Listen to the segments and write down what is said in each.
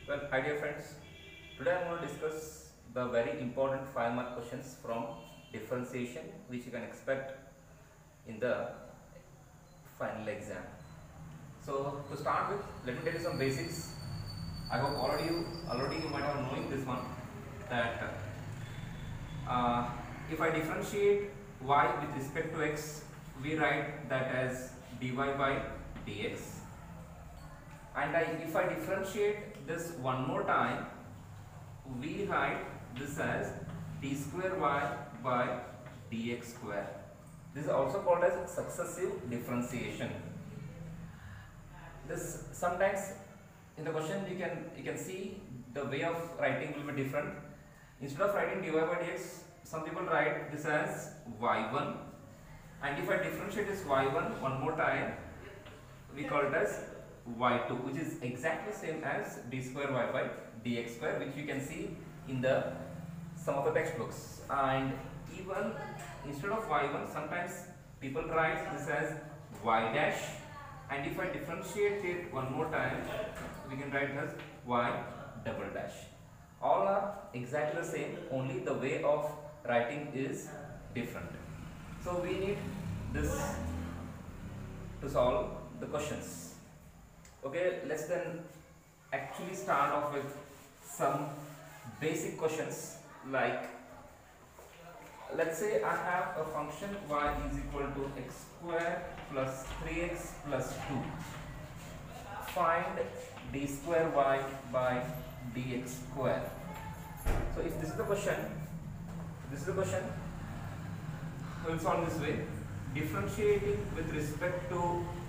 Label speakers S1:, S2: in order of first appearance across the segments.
S1: Well, hi dear friends. Today I am going to discuss the very important five mark questions from differentiation which you can expect in the final exam. So to start with, let me tell you some basics. I hope already you already you might have knowing this one that uh, if I differentiate y with respect to x, we write that as dy by dx and I, if I differentiate this one more time we write this as d square y by dx square this is also called as successive differentiation this sometimes in the question you can you can see the way of writing will be different instead of writing dy by dx some people write this as y1 and if I differentiate this y1 one more time we call it as y2 which is exactly same as d square y by dx square which you can see in the some of the textbooks and even instead of y1 sometimes people write this as y dash and if I differentiate it one more time we can write as y double dash all are exactly the same only the way of writing is different so we need this to solve the questions okay let's then actually start off with some basic questions like let's say I have a function y is equal to x square plus 3x plus 2 find d square y by dx square so if this is the question this is the question we'll solve this way differentiating with respect to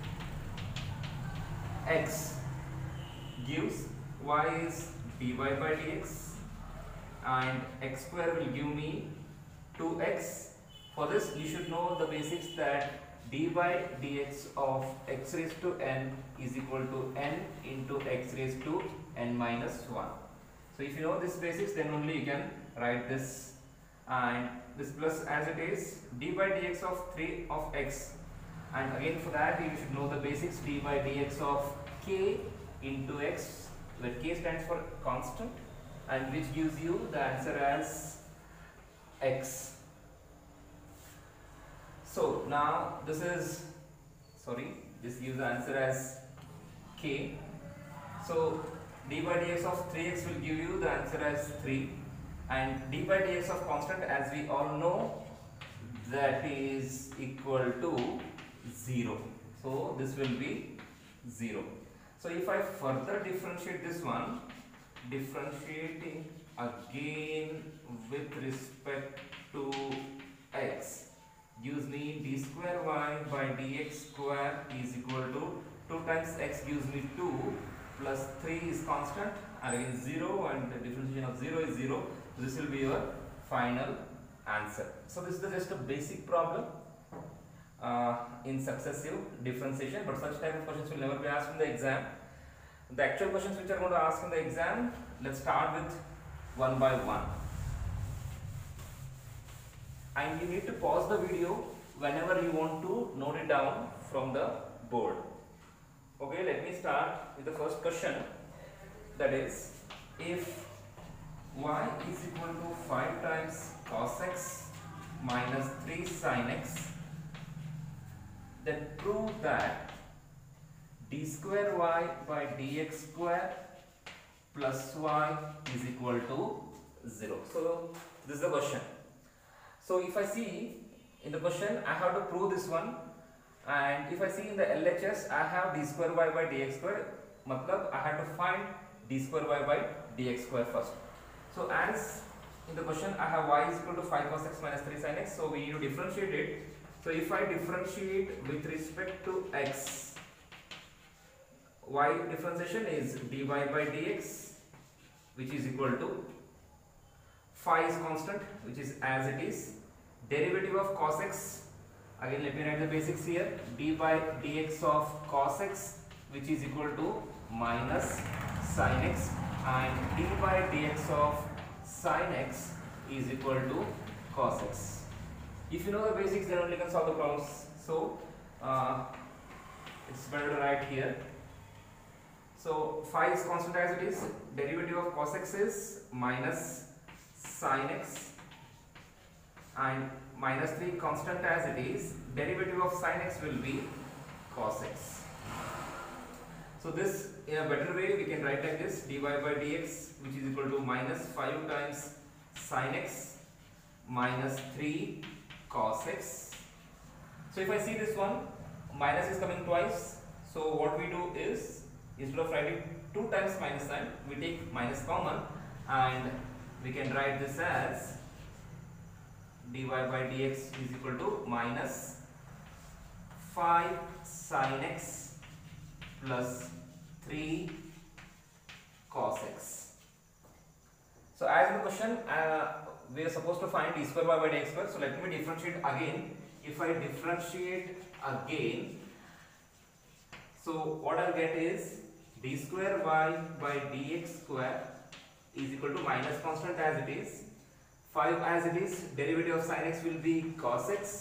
S1: x gives y is dy by dx and x square will give me 2x for this you should know the basics that d by dx of x raised to n is equal to n into x raised to n minus 1 so if you know this basics then only you can write this and this plus as it is d by dx of 3 of x and again for that you should know the basics d by dx of k into x where k stands for constant and which gives you the answer as x so now this is sorry this gives the answer as k so d by dx of 3x will give you the answer as 3 and d by dx of constant as we all know that is equal to 0 so this will be 0 so if I further differentiate this one differentiating again with respect to x gives me d square y by dx square is equal to 2 times x gives me 2 plus 3 is constant and again 0 and the differentiation of 0 is 0 this will be your final answer so this is just a basic problem uh, in successive differentiation but such type of questions will never be asked in the exam the actual questions which are going to ask in the exam let's start with one by one and you need to pause the video whenever you want to note it down from the board okay let me start with the first question that is if y is equal to 5 times cos x minus 3 sin x then prove that d square y by dx square plus y is equal to 0 so this is the question so if I see in the question I have to prove this one and if I see in the LHS I have d square y by dx square matlab I have to find d square y by dx square first so as in the question I have y is equal to 5 cos x minus 3 sin x so we need to differentiate it so if I differentiate with respect to x y differentiation is dy by dx which is equal to phi is constant which is as it is derivative of cos x again let me write the basics here d by dx of cos x which is equal to minus sin x and d by dx of sin x is equal to cos x if you know the basics then only you can solve the problems so uh, it's better to write here So phi is constant as it is. Derivative of cos x is minus sin x and minus 3 constant as it is. Derivative of sin x will be cos x. So this in a better way we can write like this dy by dx which is equal to minus 5 times sin x minus 3 cos x. So if I see this one minus is coming twice so what we do is instead of writing 2 times minus sign we take minus common and we can write this as dy by dx is equal to minus 5 sin x plus 3 cos x. So as in the question uh, we are supposed to find d square y by dx square. So let me differentiate again. If I differentiate again, so what I'll get is d square y by dx square is equal to minus constant as it is. 5 as it is, derivative of sin x will be cos x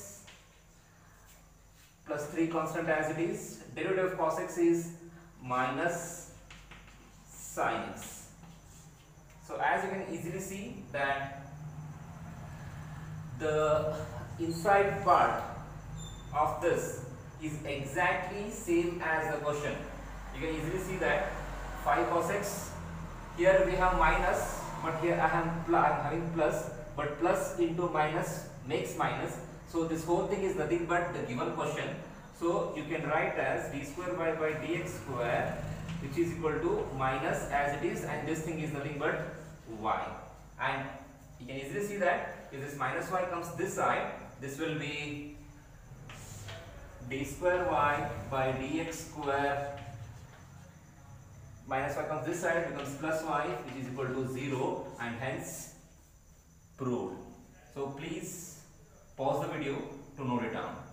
S1: plus 3 constant as it is. Derivative of cos x is minus sin x. So as you can easily see that the inside part of this is exactly same as the question. You can easily see that 5 cos x. Here we have minus, but here I am pl I am having plus, but plus into minus makes minus. So this whole thing is nothing but the given question. So you can write as d square y by dx square, which is equal to minus as it is, and this thing is nothing but y. And you can easily see that if this minus y comes this side, this will be d square y by dx square minus y comes this side becomes plus y which is equal to 0 and hence proved. So please pause the video to note it down.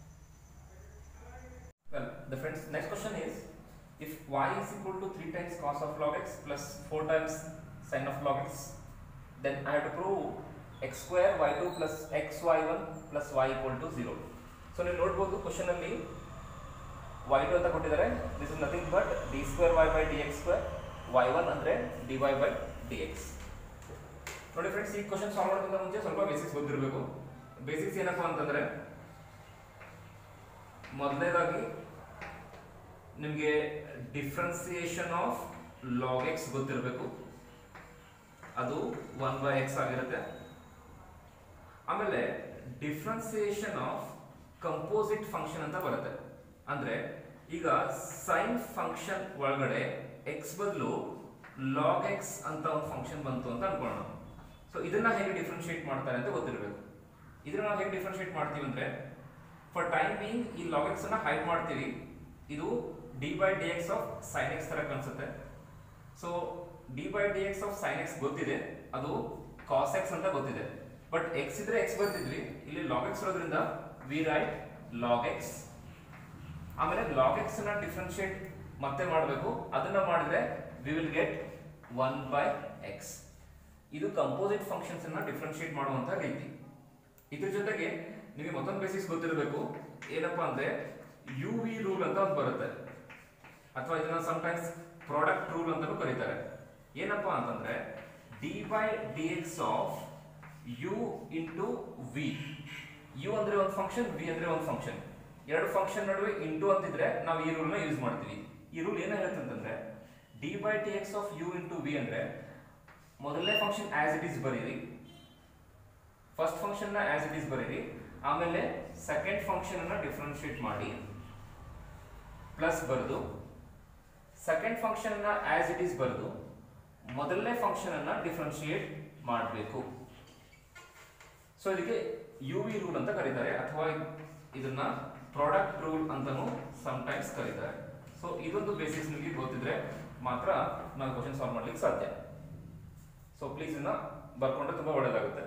S1: Well, the friends next question is if y is equal to 3 times cos of log x plus 4 times sin of log x then I have to prove x square y2 plus xy1 plus y equal to 0. So ನೀವು ನೋಡ್ಬೋದು question ಅಲ್ಲಿ y two ಅಂತ ಕೊಟ್ಟಿದ್ದಾರೆ this is nothing but d square y by d x square y one ಅಂದರೆ d y by d x ನೋಡಿ friends ಈ question solve ಮಾಡೋದಕ್ಕಿಂತ ಮುಂಚೆ ಸ್ವಲ್ಪ ಬೇಸಿಕ್ಸ್ ಗೊತ್ತಿರಬೇಕು ಬೇಸಿಕ್ಸ್ ಏನಪ್ಪ ಅಂತಂದರೆ ಮೊದಲನೇದಾಗಿ ನಿಮಗೆ ಡಿಫ್ರೆನ್ಸಿಯೇಷನ್ ಆಫ್ ಲಾಗ್ ಎಕ್ಸ್ ಗೊತ್ತಿರಬೇಕು ಅದು ಒನ್ ಬೈ ಎಕ್ಸ್ ಆಗಿರುತ್ತೆ ಆಮೇಲೆ ಡಿಫ್ರೆನ್ಸಿಯೇಷನ್ ಆಫ್ ಕಂಪೋಸಿಟ್ ಫಂಕ್ಷನ್ ಅಂತ ಬರುತ್ತೆ ಅಂದ್ರೆ ಈಗ ಸೈನ್ ಫಂಕ್ಷನ್ ಒಳಗಡೆ ಎಕ್ಸ್ ಬದಲು ಲಾಗ್ ಎಕ್ಸ್ ಅಂತ ಒಂದು ಫಂಕ್ಷನ್ ಬಂತು ಅಂತ ಅನ್ಕೊಳ್ಳೋಣ ಸೊ ಇದನ್ನ ಹೇಗೆ ಡಿಫ್ರೆನ್ಶಿಯೇಟ್ ಮಾಡ್ತಾರೆ ಅಂತ ಗೊತ್ತಿರಬೇಕು ಇದನ್ನ ನಾವು ಹೇಗೆ ಡಿಫ್ರೆನ್ಶಿಯೇಟ್ ಮಾಡ್ತೀವಿ ಅಂದ್ರೆ ಫಾರ್ ಟೈಮ್ ಬೀಯಿಂಗ್ ಈ ಲಾಗ್ ಎಕ್ಸ್ ಅನ್ನ ಹೈಡ್ ಮಾಡ್ತೀವಿ ಇದು d by d x of sine x ತರ ಕಾಣಿಸುತ್ತೆ so d by d x of sine x ಗೊತ್ತಿದೆ ಅದು ಕಾಸ್ ಎಕ್ಸ್ ಅಂತ ಗೊತ್ತಿದೆ ಬಟ್ ಎಕ್ಸ್ ಇದ್ರೆ ಎಕ್ಸ್ ಬರ್ತಿದ್ವಿ ಇಲ್ಲಿ ಲಾಗ್ ಎಕ್ಸ್ ಇರೋದ್ರಿಂದ ವಿ ರೈಟ್ ಲಾಗ್ ಎಕ್ಸ್ ಆಮೇಲೆ ಲಾಗ್ ಎಕ್ಸ್ ನ ಡಿಫ್ರೆನ್ಶಿಯೇಟ್ ಮತ್ತೆ ಮಾಡಬೇಕು ಅದನ್ನ ಮಾಡಿದ್ರೆ we will get one by x ಇದು ಕಂಪೋಸಿಟ್ ಫಂಕ್ಷನ್ಸ್ ಅನ್ನ ಡಿಫ್ರೆನ್ಶಿಯೇಟ್ ಮಾಡುವಂತ ರೀತಿ ಇದ್ರ ಜೊತೆಗೆ ನಿಮಗೆ ಮತ್ತೊಂದು ಬೇಸಿಸ್ ಗೊತ್ತಿರಬೇಕು ಏನಪ್ಪಾ ಅಂದ್ರೆ ಯು ವಿ ರೂಲ್ ಅಂತ ಒಂದು ಬರುತ್ತೆ ಅಥವಾ ಇದನ್ನ ಸಮ್ಟೈಮ್ಸ್ ಪ್ರಾಡಕ್ಟ್ ರೂಲ್ ಅಂತಾನೂ ಕರೀತಾರೆ ಏನಪ್ಪಾ ಅಂತಂದ್ರೆ d by d x of u into v u ಅಂದ್ರೆ ಒಂದು ಫಂಕ್ಷನ್ ವಿ ಅಂದ್ರೆ ಒಂದು ಫಂಕ್ಷನ್ ಎರಡು ಫಂಕ್ಷನ್ ನಡುವೆ ಇಂಟು ಅಂತಿದ್ರೆ ನಾವು ಈ ರೂಲ್ನ ಯೂಸ್ ಮಾಡ್ತೀವಿ ಈ ರೂಲ್ ಏನ ಹೇಳುತ್ತೆ ಅಂತಂದ್ರೆ d by t x of u into v ಅಂದ್ರೆ ಮೊದಲನೇ ಫಂಕ್ಷನ್ ಆಸ್ ಇಟ್ ಈಸ್ ಬರೀರಿ ಫಸ್ಟ್ ಫಂಕ್ಷನ್ ನ ಆಸ್ ಇಟ್ ಈಸ್ ಬರೀರಿ ಆಮೇಲೆ ಸೆಕೆಂಡ್ ಫಂಕ್ಷನ್ ಅನ್ನ ಡಿಫ್ರೆನ್ಶಿಯೇಟ್ ಮಾಡಿ ಪ್ಲಸ್ ಬರೆದು ಸೆಕೆಂಡ್ ಫಂಕ್ಷನ್ ಅನ್ನ ಆಸ್ ಇಟ್ ಈಸ್ ಬರೆದು ಮೊದಲನೇ ಫಂಕ್ಷನ್ ಅನ್ನ ಡಿಫ್ರೆನ್ಶಿಯೇಟ್ ಮಾಡಬೇಕು ಸೊ ಇದಕ್ಕೆ ಯು ವಿ ರೂಲ್ ಅಂತ ಕರೀತಾರೆ ಅಥವಾ ಇದನ್ನ ಪ್ರಾಡಕ್ಟ್ ರೂಲ್ ಅಂತಾನೂ ಟೈಮ್ಸ್ ಕರೀತಾರೆ ಸೊ ಇದೊಂದು ಬೇಸಿಸ್ ನಿಮಗೆ ಗೊತ್ತಿದ್ರೆ ಮಾತ್ರ ನಾವು ಕ್ವಶನ್ ಸಾಲ್ವ್ ಮಾಡ್ಲಿಕ್ಕೆ ಸಾಧ್ಯ ಸೊ ಪ್ಲೀಸ್ ಇದನ್ನ ಬರ್ಕೊಂಡ್ರೆ ತುಂಬಾ ಒಳ್ಳೇದಾಗುತ್ತೆ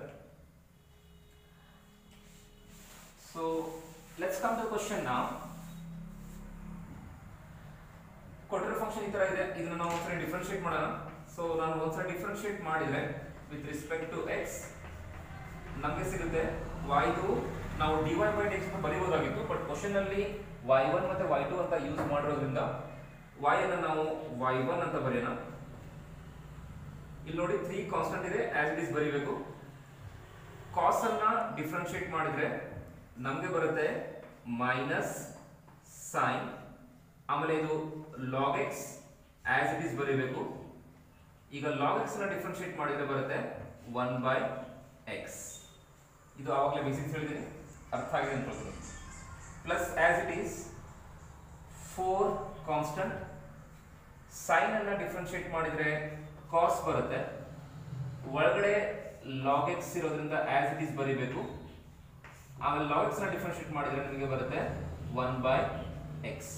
S1: so let's come to question ನಾವು ಕೊಟ್ಟಿರೋ ಫಂಕ್ಷನ್ ಈ ತರ ಇದೆ ಇದನ್ನ ನಾವು ಒಂದ್ಸರಿ ಡಿಫ್ರೆನ್ಶಿಯೇಟ್ ಮಾಡೋಣ ಸೊ ನಾನು ಒಂದ್ಸರಿ ಡಿಫ್ರೆನ್ಶಿಯೇಟ್ ಮಾಡಿದ್ರೆ ವಿತ್ ರಿಸ್ಪೆಕ್ಟ್ ಟು ಎಕ್ಸ್ ನಮಗೆ ಸಿಗುತ್ತೆ y2 ನಾವು dy by dx ಅಂತ ಬರೀಬಹುದಾಗಿತ್ತು ಬಟ್ ಕ್ವಶನ್ ಅಲ್ಲಿ y1 ಮತ್ತೆ y2 ಅಂತ ಯೂಸ್ ಮಾಡಿರೋದ್ರಿಂದ y ಅನ್ನು ನಾವು y1 ಅಂತ ಬರೆಯೋಣ ಇಲ್ಲಿ ನೋಡಿ ತ್ರೀ ಕಾನ್ಸ್ಟೆಂಟ್ ಇದೆ ಆಸ್ ಇಟ್ ಇಸ್ ಬರೀಬೇಕು ಕಾಸ್ ಅನ್ನ ಡಿಫ್ರೆನ್ಶಿಯೇಟ್ ಮಾಡಿದ್ರೆ ನಮಗೆ ಬರುತ್ತೆ ಮೈನಸ್ ಸೈನ್ ಆಮೇಲೆ ಇದು log x as it is ಬರೀಬೇಕು ಈಗ ಲಾಗ್ ಎಕ್ಸ್ ನ ಡಿಫ್ರೆನ್ಶಿಯೇಟ್ ಮಾಡಿದ್ರೆ ಬರುತ್ತೆ ಒನ್ ಬೈ ಎಕ್ಸ್ ಇದು ಆವಾಗಲೇ ಬೇಸಿಕ್ಸ್ ಹೇಳಿದ್ದೀನಿ ಅರ್ಥ ಆಗಿದೆ ಅನ್ಕೊಳ್ತೀನಿ plus as it is four constant sine ಅನ್ನ ಡಿಫ್ರೆನ್ಶಿಯೇಟ್ ಮಾಡಿದ್ರೆ ಕಾಸ್ ಬರುತ್ತೆ ಒಳಗಡೆ ಲಾಗ್ ಎಕ್ಸ್ ಇರೋದ್ರಿಂದ ಆಸ್ ಇಟ್ ಈಸ್ ಬರೀಬೇಕು ಆಮೇಲೆ ಲಾಗ್ ಎಕ್ಸ್ ನ ಡಿಫ್ರೆನ್ಶಿಯೇಟ್ ಮಾಡಿದ್ರೆ ನಿಮಗೆ ಬರುತ್ತೆ one by x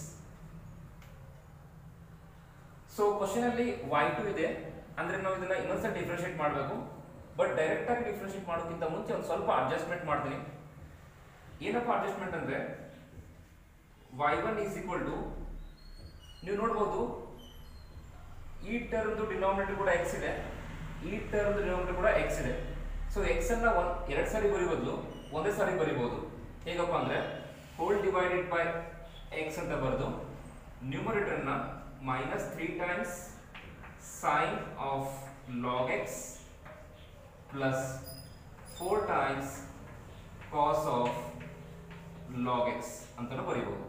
S1: so question ಅಲ್ಲಿ ವೈ ಟು ಇದೆ ಅಂದ್ರೆ ನಾವು ಇದನ್ನ ಇನ್ನೊಂದ್ಸಲ ಡಿಫ್ರೆನ್ಶಿಯೇಟ್ ಮಾಡಬೇಕು ಬಟ್ ಡೈರೆಕ್ಟ್ ಆಗಿ ಡಿಫ್ರೆನ್ಶಿಯೇಟ್ ಮಾಡೋಕ್ಕಿಂತ ಮುಂಚೆ ಒಂದು ಸ್ವಲ್ಪ ಅಡ್ಜಸ್ಟ್ಮೆಂಟ್ ಮಾಡ್ತೀನಿ ಏನಪ್ಪ ಅಡ್ಜಸ್ಟ್ಮೆಂಟ್ ಅಂದ್ರೆ y one is equal to ನೀವು ನೋಡ್ಬೋದು ಈ ಟರ್ಮ್ದು ಡಿನಾಮಿನೇಟರ್ ಕೂಡ ಎಕ್ಸ್ ಇದೆ ಈ ಟರ್ಮ್ದು ಡಿನಾಮಿನೇಟರ್ ಕೂಡ ಎಕ್ಸ್ ಇದೆ ಸೊ ಎಕ್ಸ್ ಅನ್ನ ಒಂದ್ ಎರಡು ಸಾರಿ ಬರೀಬದಲು ಒಂದೇ ಸಾರಿ ಬರಿಬಹುದು ಹೇಗಪ್ಪ ಅಂದ್ರೆ ಹೋಲ್ ಡಿವೈಡೆಡ್ ಬೈ ಎಕ್ಸ್ ಅಂತ ಬರೆದು ನ್ಯೂಮರೇಟರ್ ನ minus three times sine of log x plus four times cos of log x ಅಂತಲೂ ಬರೀಬಹುದು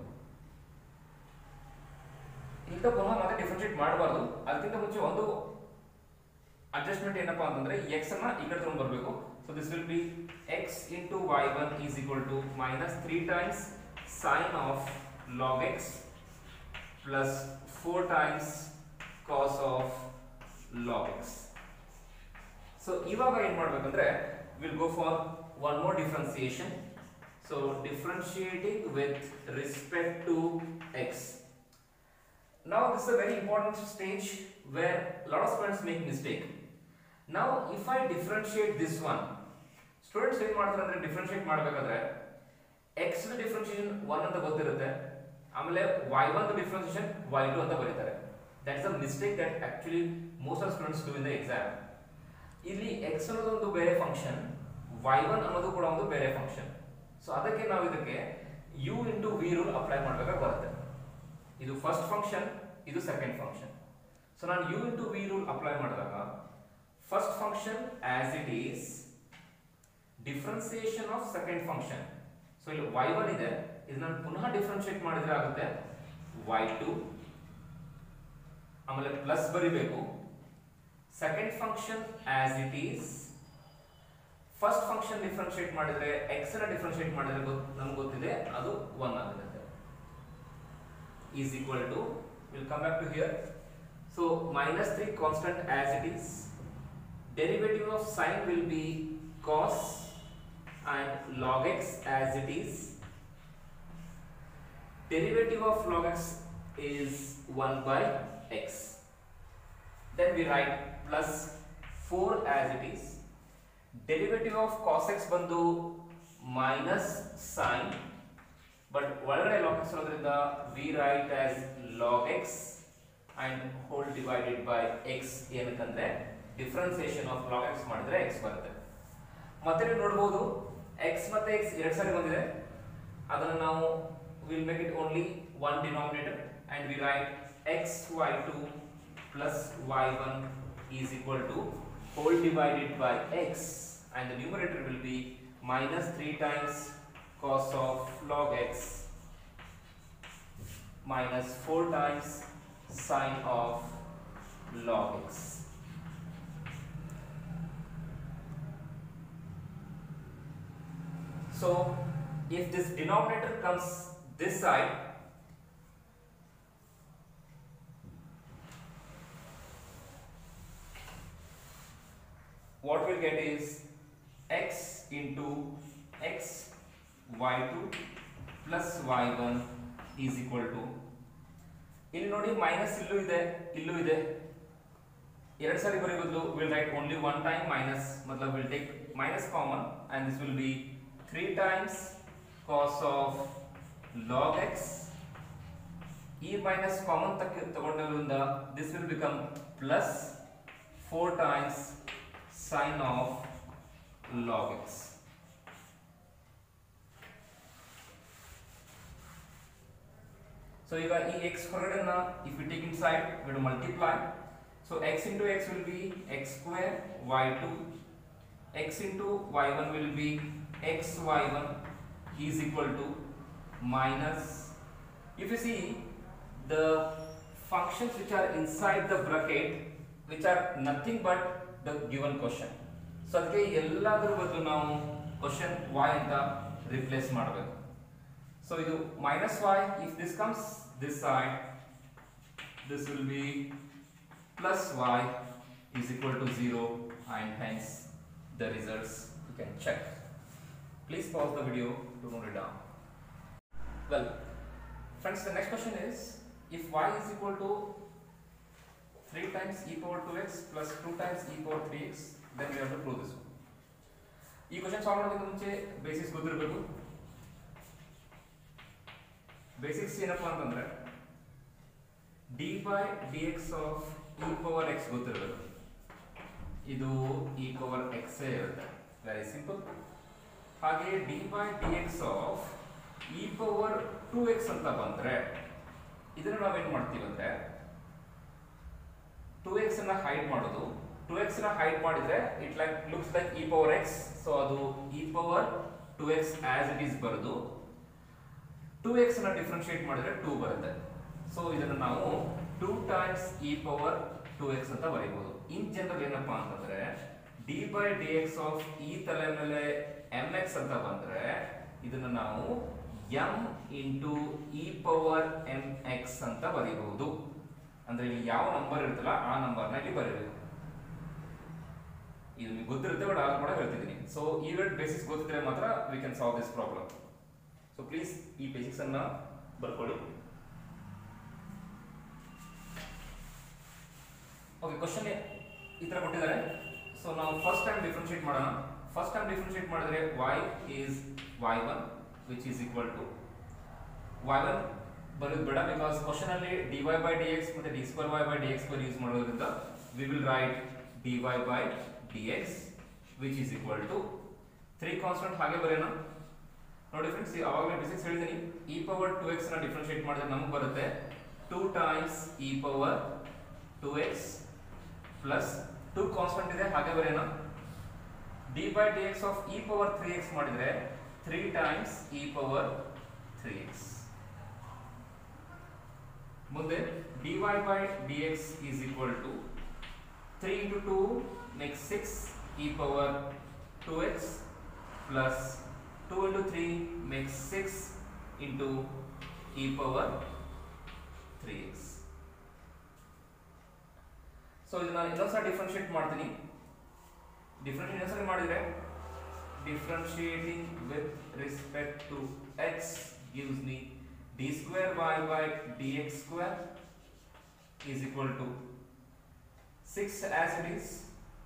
S1: ಇಂಥ ಪುನಃ ಮತ್ತೆ ಡಿಫ್ರೆನ್ಶಿಯೇಟ್ ಮಾಡಬಾರ್ದು ಅದಕ್ಕಿಂತ ಮುಂಚೆ ಒಂದು ಅಡ್ಜಸ್ಟ್ಮೆಂಟ್ ಏನಪ್ಪಾ ಅಂತಂದ್ರೆ ಎಕ್ಸ್ ಅನ್ನ ಈ ಕಡೆ ತಗೊಂಡು ಬರಬೇಕು so this will be x into y one is equal to minus three times sine of log x plus four times cos of log x so ಇವಾಗ ಏನ್ ಮಾಡ್ಬೇಕಂದ್ರೆ will go for one more differentiation so differentiating with respect to x now this is a very important stage where a lot of students make mistake now if i differentiate this one students ಏನ್ ಮಾಡ್ತಾರೆ ಅಂದ್ರೆ differentiate ಮಾಡಬೇಕಾದ್ರೆ X differentiation one ಅಂತ ಗೊತ್ತಿರುತ್ತೆ ಆಮೇಲೆ y one differentiation y two ಅಂತ ಬರೀತಾರೆ that is a mistake that actually most of students do in the exam ಇಲ್ಲಿ ಎಕ್ಸ್ ಅನ್ನೋದು ಒಂದು ಬೇರೆ ಫಂಕ್ಷನ್ ವೈ ಒನ್ ಅನ್ನೋದು ಕೂಡ ಒಂದು ಬೇರೆ ಫಂಕ್ಷನ್ ಸೊ ಅದಕ್ಕೆ ನಾವು ಇದಕ್ಕೆ u into v rule apply ಮಾಡಬೇಕಾಗಿ ಬರುತ್ತೆ ಇದು ಫಸ್ಟ್ ಫಂಕ್ಷನ್ ಇದು ಸೆಕೆಂಡ್ ಫಂಕ್ಷನ್ ಸೊ ನಾನು u into v rule apply ಮಾಡಿದಾಗ first function as it is differentiation of second function so ಇಲ್ಲಿ ವೈ ಒನ್ ಇದೆ ಇದು ನಾನು ಪುನಃ ಡಿಫ್ರೆನ್ಶಿಯೇಟ್ ಮಾಡಿದ್ರೆ ಆಗುತ್ತೆ ವೈ ಟು ಆಮೇಲೆ ಪ್ಲಸ್ ಬರಿಬೇಕು second function as it is first function differentiate ಮಾಡಿದ್ರೆ ಎಕ್ಸ್ ನ ಡಿಫ್ರೆನ್ಶಿಯೇಟ್ ಮಾಡಿದ್ರೆ ನಮ್ಗೆ ಗೊತ್ತಿದೆ ಅದು ಒನ್ ಆಗುತ್ತೆ is equal to we'll come back to here so minus 3 constant as it is derivative of sine will be cos and log x as it is derivative of log x is 1 by x then we write plus 4 as it is derivative of cos x ಬಂದು minus sine but ಒಳಗಡೆ log x ಇರೋದ್ರಿಂದ we write as log x and whole divided by x ಏನಕ್ಕಂದ್ರೆ differentiation of log x ಮಾಡಿದ್ರೆ x ಬರುತ್ತೆ ಮತ್ತೆ ನೀವು ನೋಡಬಹುದು X ಮತ್ತೆ ಎಕ್ಸ್ ಎರಡು ಸಾರಿ ಬಂದಿದೆ ಅದನ್ನು ನಾವು will make it only one denominator and we write x y two plus y one is equal to whole divided by x and the numerator will be minus 3 times cos of log x minus 4 times sine of log x. So if this denominator comes this side, what we'll get is x into x y2 plus y1 is equal to ಇಲ್ಲಿ ನೋಡಿ minus ಇಲ್ಲೂ ಇದೆ ಇಲ್ಲೂ ಇದೆ ಎರಡು ಸಾರಿ ಬರೀ ಬದಲು will write only one time minus ಮತ್ಲಬ್ will take minus common and this will be three times cos of log x ಈ ಮೈನಸ್ ಕಾಮನ್ ತಕ್ಕ ತಗೊಂಡಿರೋದ್ರಿಂದ this will become plus four times sine of log x. So so ಈಗ ಈ x ಹೊರಗಡೆನ if you take inside will multiply so x into x will be x square y two x into y one will be X y one is equal to minus if you see the functions which are inside the bracket which are nothing but the given question so ಅದಕ್ಕೆ ಎಲ್ಲದರ ಬದಲು ನಾವು question y ಅಂತ replace ಮಾಡಬೇಕು so ಇದು minus y if this comes this side this will be plus y is equal to 0 and hence the results you can check please pause the video to note it down well, friends, the next question is if y is equal to 3 times e power 2x plus 2 times e power 3x, then we have to prove this one. ಈ question solve ಮಾಡೋದಕ್ಕೆ ಮುಂಚೆ basics ಗೊತ್ತಿರಬೇಕು basics ಏನಪ್ಪಾ ಅಂತಂದ್ರೆ d by d x of e power x ಗೊತ್ತಿರಬೇಕು ಇದು e power x ಇರುತ್ತೆ very simple ಹಾಗೆ d by d x of e power two x ಅಂತ ಬಂದ್ರೆ ಇದನ್ನ ನಾವೇನ್ ಮಾಡ್ತೀವಿ ಅಂದ್ರೆ ಟೂ ಎಕ್ಸ್ ಅನ್ನ ಹೈಡ್ ಮಾಡೋದು ಟೂ ಎಕ್ಸ್ ನ ಹೈಡ್ ಮಾಡಿದ್ರೆ it like looks like e power x so ಅದು e power two x as it is ಬರೋದು ಟೂ ಎಕ್ಸ್ ನ ಡಿಫ್ರೆನ್ಶಿಯೇಟ್ ಮಾಡಿದ್ರೆ ಟೂ ಬರುತ್ತೆ ಸೊ ಇದನ್ನು ನಾವು two times e power two x ಅಂತ ಬರೀಬಹುದು ಇನ್ ಜನರಲ್ ಏನಪ್ಪಾ ಅಂತಂದ್ರೆ d by d x of ಈ ತಲೆ ಮೇಲೆ ಎಂ ಎಕ್ಸ್ ಅಂತ ಬಂದ್ರೆ ಇದನ್ನ ನಾವು m into e power m x ಅಂತ ಬರೀಬಹುದು ಅಂದ್ರೆ ಇಲ್ಲಿ ಯಾವ ನಂಬರ್ ಇರುತ್ತಲ್ಲ ಆ ನಂಬರ್ನ ಇಲ್ಲಿ ಬರೀಬೇಕು ಇದು ನಿಮ್ಗೆ ಗೊತ್ತಿರುತ್ತೆ ಬಟ್ ಆಗ ಕೂಡ ಹೇಳ್ತಿದ್ದೀನಿ ಸೊ ಈ ವೇಟ್ ಬೇಸಿಕ್ಸ್ ಗೊತ್ತಿದ್ರೆ ಮಾತ್ರ we can solve this problem so please ಈ ಬೇಸಿಕ್ಸ್ ಅನ್ನ ಬರ್ಕೊಳ್ಳಿ ಓಕೆ ಕ್ವಶನ್ ಈ ತರ ಕೊಟ್ಟಿದ್ದಾರೆ ಸೊ ನಾವು ಫಸ್ಟ್ ಟೈಮ್ ಡಿಫ್ರೆನ್ಶಿಯೇಟ್ ಮಾಡೋಣ ಫಸ್ಟ್ ಟೈಮ್ ಡಿಫ್ರೆನ್ಶಿಯೇಟ್ ಮಾಡಿದ್ರೆ y is y1 which is equal to y1 ಬರೋದು ಬೇಡ ಬಿಕಾಸ್ ಕ್ವಶನ್ ಅಲ್ಲಿ dy by dx ಮತ್ತೆ d square y by dx square use ಮಾಡೋದ್ರಿಂದ we will write dy by dx which is equal to 3 constant ಹಾಗೆ ಬರೆಯೋಣ ನೋಡಿ friends ಅವಾಗಲೇ basics ಹೇಳಿದ್ದೀನಿ e ಪವರ್ 2x ನ ಡಿಫರೆನ್ಶಿಯೇಟ್ ಮಾಡಿದ್ರೆ ನಮಗೆ ಬರುತ್ತೆ 2 times e power 2x plus 2 constant ಇದೆ ಹಾಗೆ ಬರೆಯೋಣ d by dx of e power 3x ಮಾಡಿದ್ರೆ 3 times e power 3x ಮುಂದೆ dy by dx is equal to 3 into 2 makes 6 e power 2x plus 2 into 3 makes 6 into e power 3x so ಇದನ್ನ ಇನ್ನೊಂದ್ಸಲ differentiate ಮಾಡ್ತೀನಿ differentiate ಇನ್ನೊಂದ್ಸಲ ಮಾಡಿದ್ರೆ differentiating with respect to x gives me d square y by d x square is equal to six as it is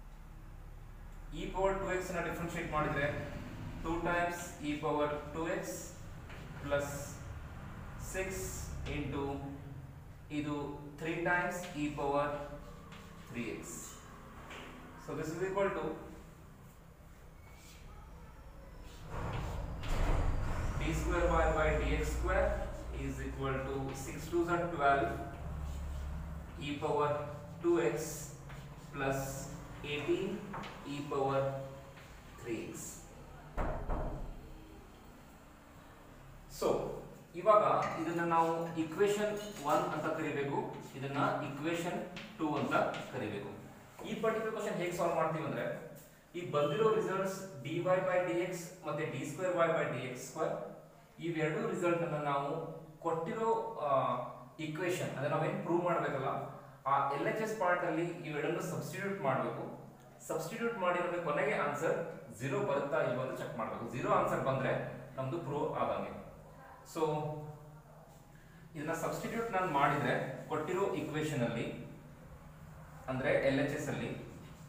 S1: e power two x ನ differentiate ಮಾಡಿದ್ರೆ two times e power two x plus six into ಇದು three times e power 3x. So this is equal to d square y by dx square is equal to 6 2s are 12 e power 2x plus 18 e power 3x. So ಇವಾಗ ಇದನ್ನ ನಾವು equation one ಅಂತ ಕರಿಬೇಕು ಇದನ್ನ equation two ಅಂತ ಕರಿಬೇಕು ಈ particular question ಹೇಗೆ ಸಾಲ್ವ್ ಮಾಡ್ತೀವಿ ಅಂದ್ರೆ ಈ ಬಂದಿರೋ results d y by d x ಮತ್ತೆ d square y by d x square ಇವೆರಡು ರಿಸಲ್ಟ್ ಅನ್ನ ನಾವು ಕೊಟ್ಟಿರೋ ಇಕ್ವೇಶನ್ ಅದನ್ನ ನಾವೇನು ಪ್ರೂವ್ ಮಾಡಬೇಕಲ್ಲ ಆ ಎಲ್ ಎಚ್ ಎಸ್ ಪಾರ್ಟ್ ಅಲ್ಲಿ ಇವೆರಡನ್ನು ಸಬ್ಸ್ಟಿಟ್ಯೂಟ್ ಮಾಡಬೇಕು ಸಬ್ಸ್ಟಿಟ್ಯೂಟ್ ಮಾಡಿ ನಮಗೆ ಕೊನೆಗೆ ಆನ್ಸರ್ ಝೀರೋ ಬರುತ್ತಾ ಇಲ್ವಾ ಅಂತ ಚೆಕ್ ಮಾಡಬೇಕು ಝೀರೋ ಆನ್ಸರ್ ಬಂದ್ರೆ ನಮ್ದು ಪ್ರೂವ್ ಆಗಂಗೆ ಸೊ ಇದನ್ನ ಸಬ್ಸ್ಟಿಟ್ಯೂಟ್ ನಾನು ಮಾಡಿದ್ರೆ ಕೊಟ್ಟಿರೋ ಇಕ್ವೇಶನ್ ಅಲ್ಲಿ ಅಂದ್ರೆ ಎಲ್ ಎಚ್ ಎಸ್ ಅಲ್ಲಿ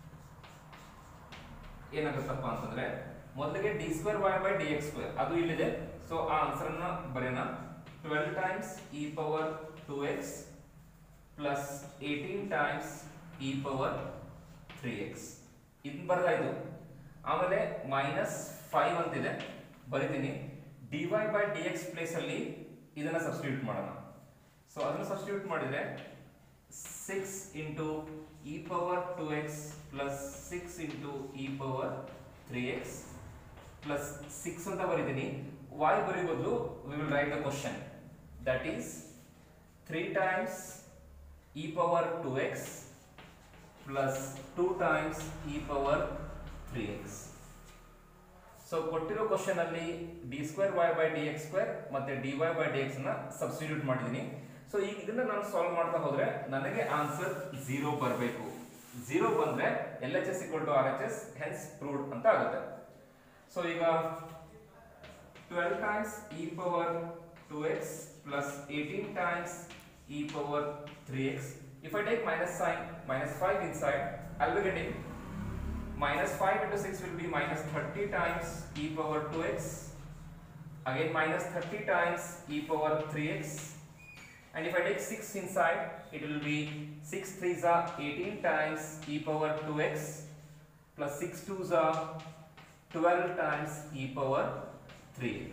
S1: ಏನಾಗುತ್ತಪ್ಪ ಅಂತಂದ್ರೆ ಮೊದಲಿಗೆ d square y by d x square ಅದು ಇಲ್ಲಿದೆ ಸೊ ಆ ಆನ್ಸರ್ ಅನ್ನ ಬರೆಯೋಣ twelve times e power two x plus eighteen times e power three x ಇದು ಬರ್ದಾಯ್ತು ಆಮೇಲೆ ಮೈನಸ್ ಫೈವ್ ಅಂತಿದೆ ಬರಿತೀನಿ d y by d x place ಅಲ್ಲಿ ಇದನ್ನ ಸಬ್ಸ್ಟಿಟ್ಯೂಟ್ ಮಾಡೋಣ ಸೊ ಅದನ್ನು ಸಬ್ಸ್ಟಿಟ್ಯೂಟ್ ಮಾಡಿದ್ರೆ six into e power two x plus six into e power three x plus six ಅಂತ ಬರೀತೀನಿ ವಾಯ್ ಬರೀ ಬದಲು we will write the question that is three times e power two x plus two times e power three x so ಕೊಟ್ಟಿರೋ question ಅಲ್ಲಿ d square y by d x square ಮತ್ತೆ d y by d x ನ substitute ಮಾಡಿದ್ದೀನಿ so ಈಗ ಇದನ್ನ ನಾನು solve ಮಾಡ್ತಾ ಹೋದ್ರೆ ನನಗೆ ಆನ್ಸರ್ ಝೀರೋ ಬರಬೇಕು ಝೀರೋ ಬಂದ್ರೆ L H S equal to R H S hence proved ಅಂತ ಆಗುತ್ತೆ ಸೊ ಈಗ twelve times e power two x plus eighteen times e power three x if I take minus sign minus five inside I will getting minus 5 into 6 will be minus 30 times e power 2x again minus 30 times e power 3x and if I take 6 inside it will be 6 3s are 18 times e power 2x plus 6 2s are 12 times e power 3x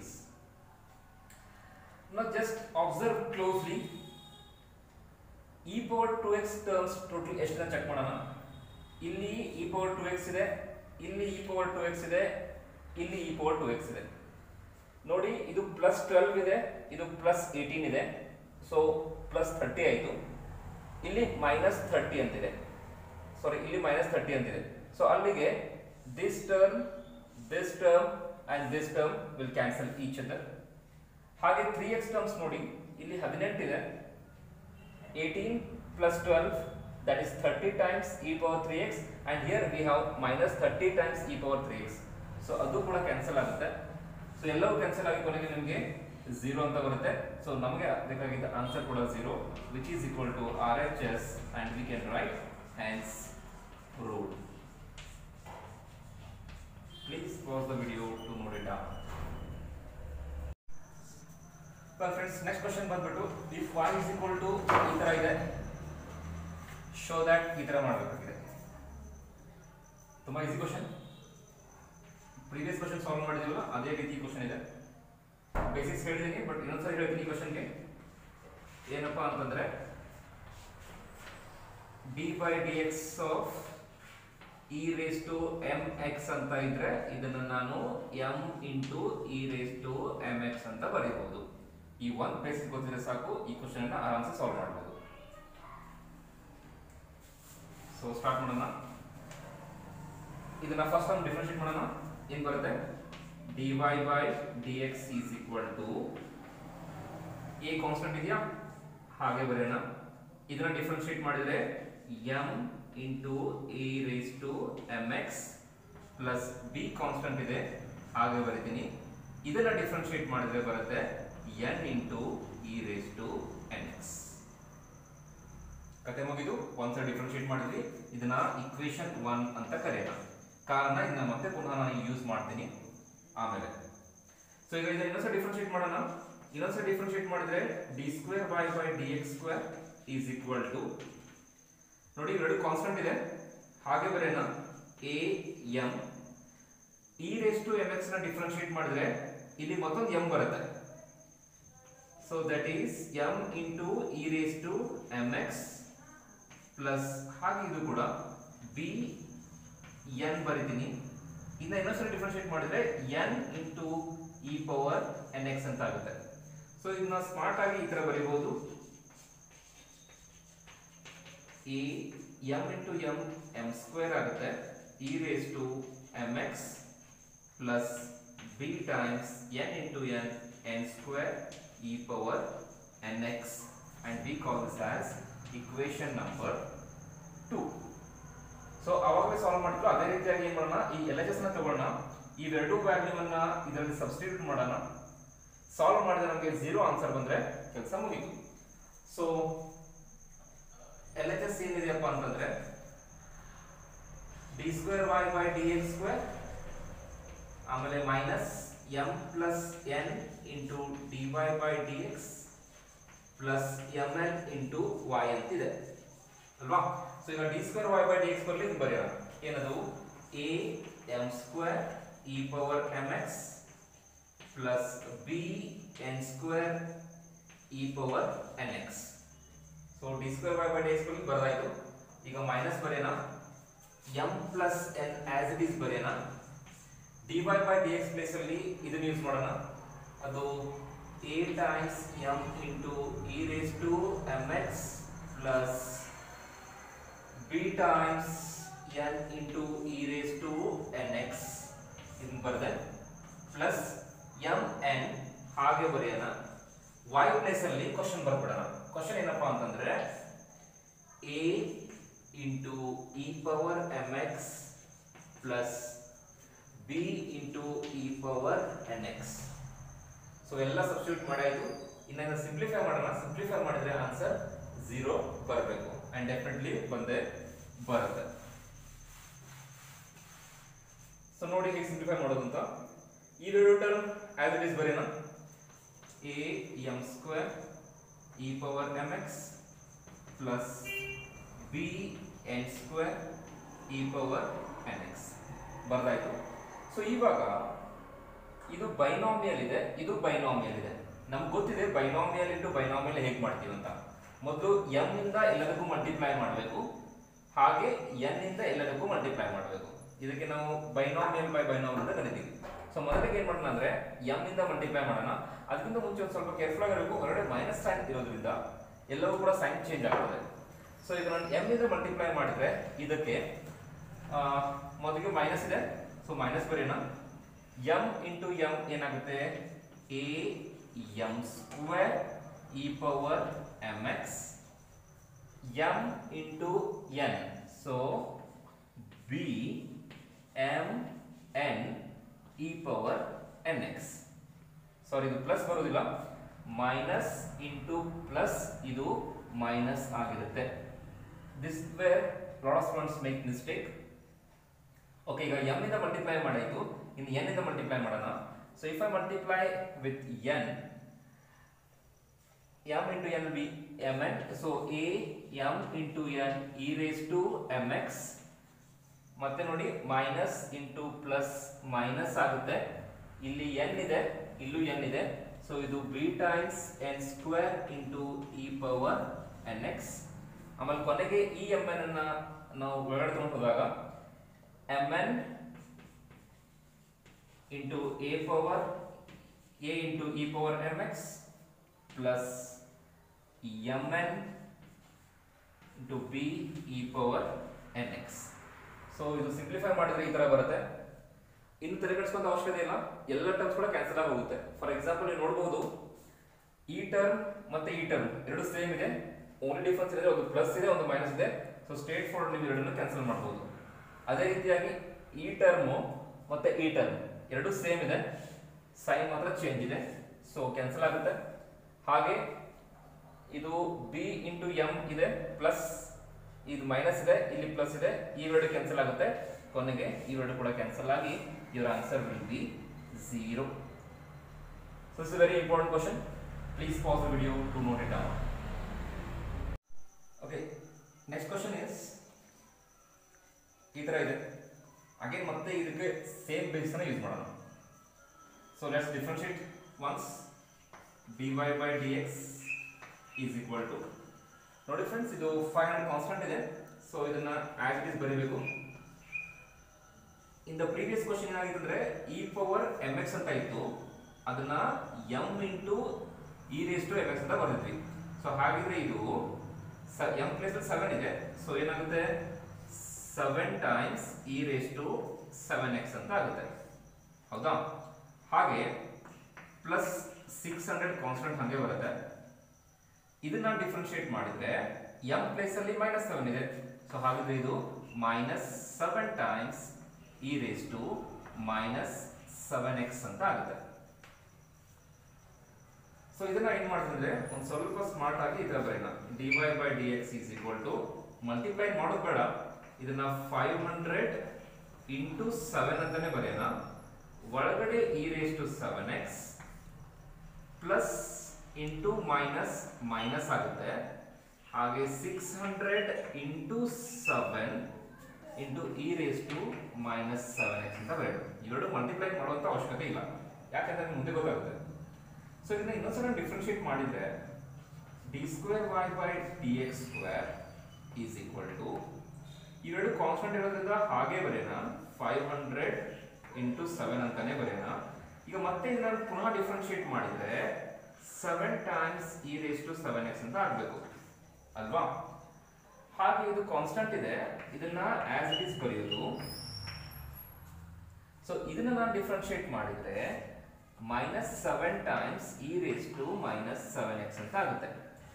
S1: now just observe closely e power 2x terms total ಎಷ್ಟು check ಮಾಡೋಣ ಇಲ್ಲಿ E power two X ಇದೆ ಇಲ್ಲಿ E power two X ಇದೆ ಇಲ್ಲಿ E power two X ಇದೆ ನೋಡಿ ಇದು ಪ್ಲಸ್ ಟ್ವೆಲ್ವ್ ಇದೆ ಇದು ಪ್ಲಸ್ ಏಯ್ಟೀನ್ ಇದೆ ಸೊ ಪ್ಲಸ್ ಥರ್ಟಿ ಆಯಿತು ಇಲ್ಲಿ ಮೈನಸ್ ಥರ್ಟಿ ಅಂತಿದೆ ಸಾರಿ ಇಲ್ಲಿ ಮೈನಸ್ ಥರ್ಟಿ ಅಂತಿದೆ ಸೊ ಅಲ್ಲಿಗೆ this term this term and this term will cancel each other ಹಾಗೆ ತ್ರೀ ಎಕ್ಸ್ ಟರ್ಮ್ಸ್ ನೋಡಿ ಇಲ್ಲಿ ಹದಿನೆಂಟಿದೆ eighteen plus twelve that is 30 times e power 3x and here we have minus 30 times e power 3x so ಅದು ಕೂಡ cancel ಆಗುತ್ತೆ so ಎಲ್ಲವೂ cancel ಆಗಿ ಕೊನೆಗೆ ನಿಮಗೆ ಝೀರೋ ಅಂತ ಬರುತ್ತೆ ಸೊ ನಮಗೆ ಬೇಕಾಗಿದ್ದ ಆನ್ಸರ್ ಕೂಡ zero which is equal to R H S and we can write hence rule please pause the video to note it down friends next question ಬಂದ್ಬಿಟ್ಟು if y is equal to ಈ ತರ ಇದೆ show that ಈ ತರ ಮಾಡಬೇಕಾಗಿದೆ ತುಂಬಾ easy question previous question solve ಮಾಡಿದಿವಲ್ಲ ಅದೇ ರೀತಿ ಕ್ವಶನ್ ಇದೆ ಬೇಸಿಕ್ಸ್ ಹೇಳಿದ್ದೀನಿ ಬಟ್ ಇನ್ನೊಂದ್ಸರಿ ಹೇಳ್ತೀನಿ ಈ ಕ್ವಶನ್ಗೆ ಏನಪ್ಪಾ ಅಂತಂದ್ರೆ d by d x of e raise to m x ಅಂತ ಇದ್ರೆ ಇದನ್ನ ನಾನು m into e raise to m x ಅಂತ ಬರೀಬಹುದು ಈ ಒಂದು ಬೇಸಿಕ್ ಗೊತ್ತಿದ್ರೆ ಸಾಕು ಈ ಕ್ವಶನ್ ಅನ್ನ ಆರಾಮ್ಸೆ ಸಾಲ್ವ್ ಮಾಡಬಹುದು ಸೊ ಸ್ಟಾರ್ಟ್ ಮಾಡೋಣ ಇದನ್ನ ಫಸ್ಟ್ ಟರ್ಮ್ ಡಿಫರೆನ್ಶಿಯೇಟ್ ಮಾಡೋಣ ಏನ್ ಬರುತ್ತೆ dy by d x is equal to a constant ಇದೆಯಾ ಹಾಗೆ ಬರೆಯೋಣ ಇದನ್ನ ಡಿಫರೆನ್ಶಿಯೇಟ್ ಮಾಡಿದ್ರೆ m into a raise to m x plus b constant ಇದೆ ಹಾಗೆ ಬರಿತೀನಿ ಇದನ್ನ ಡಿಫರೆನ್ಶಿಯೇಟ್ ಮಾಡಿದ್ರೆ ಬರುತ್ತೆ n into e raise to n x ಕತೆ ಮುಗಿದು ಒಂದ್ಸಲ ಡಿಫ್ರೆನ್ಶಿಯೇಟ್ ಮಾಡಿದ್ವಿ ಇದನ್ನ ಇಕ್ವೇಶನ್ ಒನ್ ಅಂತ ಕರೆಯೋಣ ಕಾರಣ ಇದನ್ನ ಮತ್ತೆ ಪುನಃ ನಾನು ಯೂಸ್ ಮಾಡ್ತೀನಿ ಆಮೇಲೆ ಸೊ ಈಗ ಇದನ್ನ ಇನ್ನೊಂದ್ಸಲ ಡಿಫ್ರೆನ್ಶಿಯೇಟ್ ಮಾಡೋಣ ಇನ್ನೊಂದ್ಸಲ ಡಿಫ್ರೆನ್ಶಿಯೇಟ್ ಮಾಡಿದ್ರೆ d square by by d x square is equal to ನೋಡಿ ಎರಡು ಕಾನ್ಸ್ಟೆಂಟ್ ಇದೆ ಹಾಗೆ ಬರೆಯೋಣ a m e raise to m x ನ ಡಿಫ್ರೆನ್ಶಿಯೇಟ್ ಮಾಡಿದ್ರೆ ಇಲ್ಲಿ ಮತ್ತೊಂದು ಎಂ ಬರುತ್ತೆ so that is m into e raise to m x plus ಹಾಗೆ ಇದು ಕೂಡ ಬಿ ಎನ್ ಬರಿತೀನಿ ಇನ್ನ ಇನ್ನೊಂದ್ಸಲ ಡಿಫ್ರೆನ್ಶಿಯೇಟ್ ಮಾಡಿದ್ರೆ n into e power n x ಅಂತ ಆಗುತ್ತೆ ಸೊ ಇದನ್ನ ಸ್ಮಾರ್ಟ್ ಆಗಿ ಈ ತರ ಬರೀಬಹುದು ಈ m into m m square ಆಗುತ್ತೆ e raise to m x plus b times n into n n square e power n x and we call this as equation number two so ಅವಾಗಲೇ solve ಮಾಡಿದ್ರು ಅದೇ ರೀತಿಯಾಗಿ ಏನ್ ಮಾಡೋಣ ಈ L H S ನ ತಗೊಳ್ಳೋಣ ಇವೆರಡೂ ವ್ಯಾಲ್ಯೂವನ್ನ ಇದರಲ್ಲಿ ಸಬ್ಸ್ಟಿಟ್ಯೂಟ್ ಮಾಡೋಣ ಸಾಲ್ವ್ ಮಾಡಿದ್ರೆ ನಮಗೆ ಝೀರೋ ಆನ್ಸರ್ ಬಂದ್ರೆ ಕೆಲಸ ಮುಗೀತು ಸೊ ಎಲ್ ಎಚ್ ಎಸ್ ಏನಿದೆಯಪ್ಪ ಅಂತಂದ್ರೆ d square y by d x square ಆಮೇಲೆ minus m plus n into d y by d x plus m n into y ಅಂತಿದೆ ಅಲ್ವಾ ಸೊ ಈಗ d square y by d x ಬರ್ಲಿ ಇದು ಬರೆಯೋಣ ಏನದು a m square e power m x plus b n square e e power n x so d square by by d X ಬರದಾಯ್ತು ಈಗ minus ಬರೆಯೋಣ m plus n as it is ಬರೆಯೋಣ d y by d x place ಅಲ್ಲಿ ಇದನ್ನ use ಮಾಡೋಣ ಅದು a times m into e raise to m x plus b times n into e raise to n x ಇದನ್ನ ಬರೆದೆ plus m n ಹಾಗೆ ಬರೆಯೋಣ y place ಅಲ್ಲಿ question ಬರ್ಬಿಡೋಣ ಕ್ವಶನ್ ಏನಪ್ಪಾ ಅಂತಂದ್ರೆ a into e power m x plus b into e power n x so ಎಲ್ಲ substitute ಮಾಡಾಯ್ತು ಇನ್ನು ಸಿಂಪ್ಲಿಫೈ ಮಾಡೋಣ ಸಿಂಪ್ಲಿಫೈ ಮಾಡಿದ್ರೆ ಆನ್ಸರ್ ಝೀರೋ ಬರಬೇಕು ಅಂಡ್ ಡೆಫಿನೆಟ್ಲಿ ಬಂದೇ ಬರುತ್ತೆ ಸೊ ನೋಡಿ ಹೇಗೆ ಸಿಂಪ್ಲಿಫೈ ಮಾಡೋದು ಅಂತ ಈ ಎರಡು ಟರ್ಮ್ ಆಸ್ ಇಟ್ ಇಸ್ ಬರೆಯೋಣ a m square e power m x plus b n square e power n x ಬರ್ದಾಯ್ತು ಸೊ ಇವಾಗ ಇದು ಬೈನಾಮಿಯಲ್ ಇದೆ ಇದು ಬೈನಾಮಿಯಲ್ ಇದೆ ನಮ್ಗೆ ಗೊತ್ತಿದೆ ಬೈನಾಮಿಯಲ್ ಇಂಟು ಬೈನಾಮಿಯಲ್ ಹೇಗೆ ಮಾಡ್ತೀವಿ ಅಂತ ಮೊದಲು ಎಂ ಇಂದ ಎಲ್ಲದಕ್ಕೂ ಮಲ್ಟಿಪ್ಲೈ ಮಾಡಬೇಕು ಹಾಗೆ ಎನ್ ಇಂದ ಎಲ್ಲದಕ್ಕೂ ಮಲ್ಟಿಪ್ಲೈ ಮಾಡಬೇಕು ಇದಕ್ಕೆ ನಾವು ಬೈನಾಮಿಯಲ್ ಬೈ ಬೈನಾಮಿಯಲ್ ಅಂತ ಕರಿತೀವಿ ಸೊ ಮೊದಲಿಗೆ ಏನ್ ಮಾಡೋಣ ಅಂದ್ರೆ ಎಂ ಇಂದ ಮಲ್ಟಿಪ್ಲೈ ಮಾಡೋಣ ಅದಕ್ಕಿಂತ ಮುಂಚೆ ಒಂದು ಸ್ವಲ್ಪ ಕೇರ್ಫುಲ್ ಆಗಿರಬೇಕು ಹೊರಗಡೆ ಮೈನಸ್ ಸೈನ್ ಇರೋದ್ರಿಂದ ಎಲ್ಲವೂ ಕೂಡ ಸೈನ್ ಚೇಂಜ್ ಆಗ್ತದೆ ಸೊ ಈಗ ನಾನು ಎಂ ಇಂದ ಮಲ್ಟಿಪ್ಲೈ ಮಾಡಿದ್ರೆ ಇದಕ್ಕೆ ಆ, ಮೊದಲಿಗೆ ಮೈನಸ್ ಇದೆ ಸೊ ಮೈನಸ್ ಬರೆಯೋಣ ಎಂ ಇಂಟು ಎಂ ಏನಾಗುತ್ತೆ a m square e power m x m into n so b m n e power n x sorry ಇದು ಪ್ಲಸ್ ಬರೋದಿಲ್ಲ ಮೈನಸ್ ಇಂಟು ಪ್ಲಸ್ ಇದು ಮೈನಸ್ ಆಗಿರುತ್ತೆ this where lot of students make mistake okay ಈಗ m ಇಂದ multiply ಮಾಡಾಯ್ತು ಇನ್ನು n ಇಂದ multiply ಮಾಡೋಣ so if I multiply with n m into n will be mn so a m into n e raised to mx ಮತ್ತೆ ನೋಡಿ minus into plus minus ಆಗುತ್ತೆ ಇಲ್ಲಿ ಎನ್ ಇದೆ ಇಲ್ಲೂ ಎನ್ ಇದೆ ಸೊ ಇದು b times n square into e power n x ಆಮೇಲೆ ಕೊನೆಗೆ ಈ ಎಮ್ ಎನ್ ಅನ್ನ ನಾವು ಒಳಗಡೆ ತಗೊಂಡು ಹೋದಾಗ m n into a power a into e power m x plus m n into b e power n x so ಇದು simplify ಮಾಡಿದ್ರೆ ಈ ತರ ಬರುತ್ತೆ ಇನ್ನು ತಲೆಗೆಡಿಸ್ಕೊಂತ ಅವಶ್ಯಕತೆ ಇಲ್ಲ ಎಲ್ಲ ಟರ್ಮ್ಸ್ ಕೂಡ ಕ್ಯಾನ್ಸಲ್ ಆಗಿ ಹೋಗುತ್ತೆ ಫಾರ್ ಎಕ್ಸಾಂಪಲ್ ನೀವು ನೋಡಬಹುದು ಈ ಟರ್ಮ್ ಮತ್ತೆ ಈ ಟರ್ಮ್ ಎರಡು ಸೇಮ್ ಇದೆ ಓನ್ಲಿ ಡಿಫ್ರೆನ್ಸ್ ಇದೆ ಒಂದು ಪ್ಲಸ್ ಇದೆ ಒಂದು ಮೈನಸ್ ಇದೆ ಸೊ ಸ್ಟೇಟ್ ಫಾರ್ವರ್ಡ್ ನೀವು ಎರಡನ್ನು ಕ್ಯಾನ್ಸಲ್ ಮಾಡಬಹುದು ಅದೇ ರೀತಿಯಾಗಿ ಈ ಟರ್ಮು ಮತ್ತೆ ಈ ಟರ್ಮ್ ಎರಡು ಸೇಮ್ ಇದೆ ಸೈನ್ ಮಾತ್ರ ಚೇಂಜ್ ಇದೆ ಸೊ ಕ್ಯಾನ್ಸಲ್ ಆಗುತ್ತೆ ಹಾಗೆ ಇದು ಬಿ ಇಂಟು ಎಂ ಇದೆ ಪ್ಲಸ್ ಇದು ಮೈನಸ್ ಇದೆ ಇಲ್ಲಿ ಪ್ಲಸ್ ಇದೆ ಇವೆರಡು ಕ್ಯಾನ್ಸಲ್ ಆಗುತ್ತೆ ಕೊನೆಗೆ ಇವೆರಡು ಕೂಡ ಕ್ಯಾನ್ಸಲ್ ಆಗಿ your answer will be 0 so this is a very important question please pause the video to note it down okay next question is ಈ ತರ ಇದೆ ಅಗೇನ್ ಮತ್ತೆ ಇದಕ್ಕೆ ಸೇಮ್ ಬೇಸ್ ಅನ್ನ ಯೂಸ್ ಮಾಡೋಣ so let's differentiate once dy by dx is equal to ನೋಡಿ friends ಇದು five hundred constant ಇದೆ ಸೊ ಇದನ್ನ ಆಸ್ ಇಟ್ ಇಸ್ ಬರೀಬೇಕು ಇನ್ ದ ಪ್ರೀವಿಯಸ್ ಕ್ವಶನ್ ಏನಾಗಿತ್ತಂದ್ರೆ ಇ ಪವರ್ ಎಮ್ ಎಕ್ಸ್ ಅಂತ ಇತ್ತು ಅದನ್ನ m into e raise to m x ಅಂತ ಬರ್ದಿದ್ವಿ ಸೊ ಹಾಗಿದ್ರೆ ಇದು ಎಂ ಪ್ಲೇಸ್ ಸೆವೆನ್ ಇದೆ ಸೊ ಏನಾಗುತ್ತೆ seven times e raise to seven x ಅಂತ ಆಗುತ್ತೆ ಹೌದಾ ಹಾಗೆ ಪ್ಲಸ್ ಸಿಕ್ಸ್ ಹಂಡ್ರೆಡ್ ಕಾನ್ಸ್ಟೆಂಟ್ ಹಾಗೆ ಬರುತ್ತೆ ಇದನ್ನ ಡಿಫ್ರೆನ್ಶಿಯೇಟ್ ಮಾಡಿದ್ರೆ ಎಂ ಪ್ಲೇಸ್ ಅಲ್ಲಿ ಮೈನಸ್ ಸೆವೆನ್ ಇದೆ ಸೊ ಹಾಗಿದ್ರೆ ಇದು minus seven times e raise to minus seven x ಅಂತ ಆಗುತ್ತೆ ಸೊ ಇದನ್ನ ಏನ್ ಮಾಡ್ತಿದ್ರೆ ಒಂದು ಸ್ವಲ್ಪ ಸ್ಮಾರ್ಟ್ ಆಗಿ ಈ ತರ ಬರೆಯೋಣ d y by d x is equal to multiply ಮಾಡೋದು ಬೇಡ ಇದನ್ನ ಫೈವ್ ಹಂಡ್ರೆಡ್ ಇಂಟು ಸೆವೆನ್ ಅಂತಾನೆ ಬರೆಯೋಣ ಒಳಗಡೆ e raise to seven x plus into minus minus ಆಗುತ್ತೆ ಹಾಗೆ six hundred into seven into e raise to minus seven x ಅಂತ ಬರೆಯೋದು ಇವೆರಡು ಮಲ್ಟಿಪ್ಲೈ ಮಾಡುವಂತ ಅವಶ್ಯಕತೆ ಇಲ್ಲ ಯಾಕಂದ್ರೆ ನಿಮ್ಗೆ ಮುಂದೆ ಗೊತ್ತಾಗುತ್ತೆ ಸೊ ಇದನ್ನ ಇನ್ನೊಂದ್ಸಲ ಡಿಫ್ರೆನ್ಶಿಯೇಟ್ ಮಾಡಿದ್ರೆ d square y by d x square is equal to ಇವೆರಡು ಕಾನ್ಸ್ಟೆಂಟ್ ಇರೋದ್ರಿಂದ ಹಾಗೆ ಬರೆಯೋಣ ಫೈವ್ ಹಂಡ್ರೆಡ್ ಇಂಟು ಸೆವೆನ್ ಅಂತಾನೆ ಬರೆಯೋಣ ಈಗ ಮತ್ತೆ ಇದನ್ನ ಪುನಃ ಡಿಫ್ರೆನ್ಶಿಯೇಟ್ ಮಾಡಿದ್ರೆ seven times e raise to seven x ಅಂತ ಆಗಬೇಕು ಅಲ್ವಾ ಹಾಗೆ ಇದು ಕಾನ್ಸ್ಟೆಂಟ್ ಇದೆ ಇದನ್ನ ಆಸ್ ಇಟ್ ಇಸ್ ಬರೆಯೋದು ಸೊ ಇದನ್ನ ನಾನು ಡಿಫ್ರೆನ್ಶಿಯೇಟ್ ಮಾಡಿದ್ರೆ minus seven times e raise to minus seven x ಅಂತ ಆಗುತ್ತೆ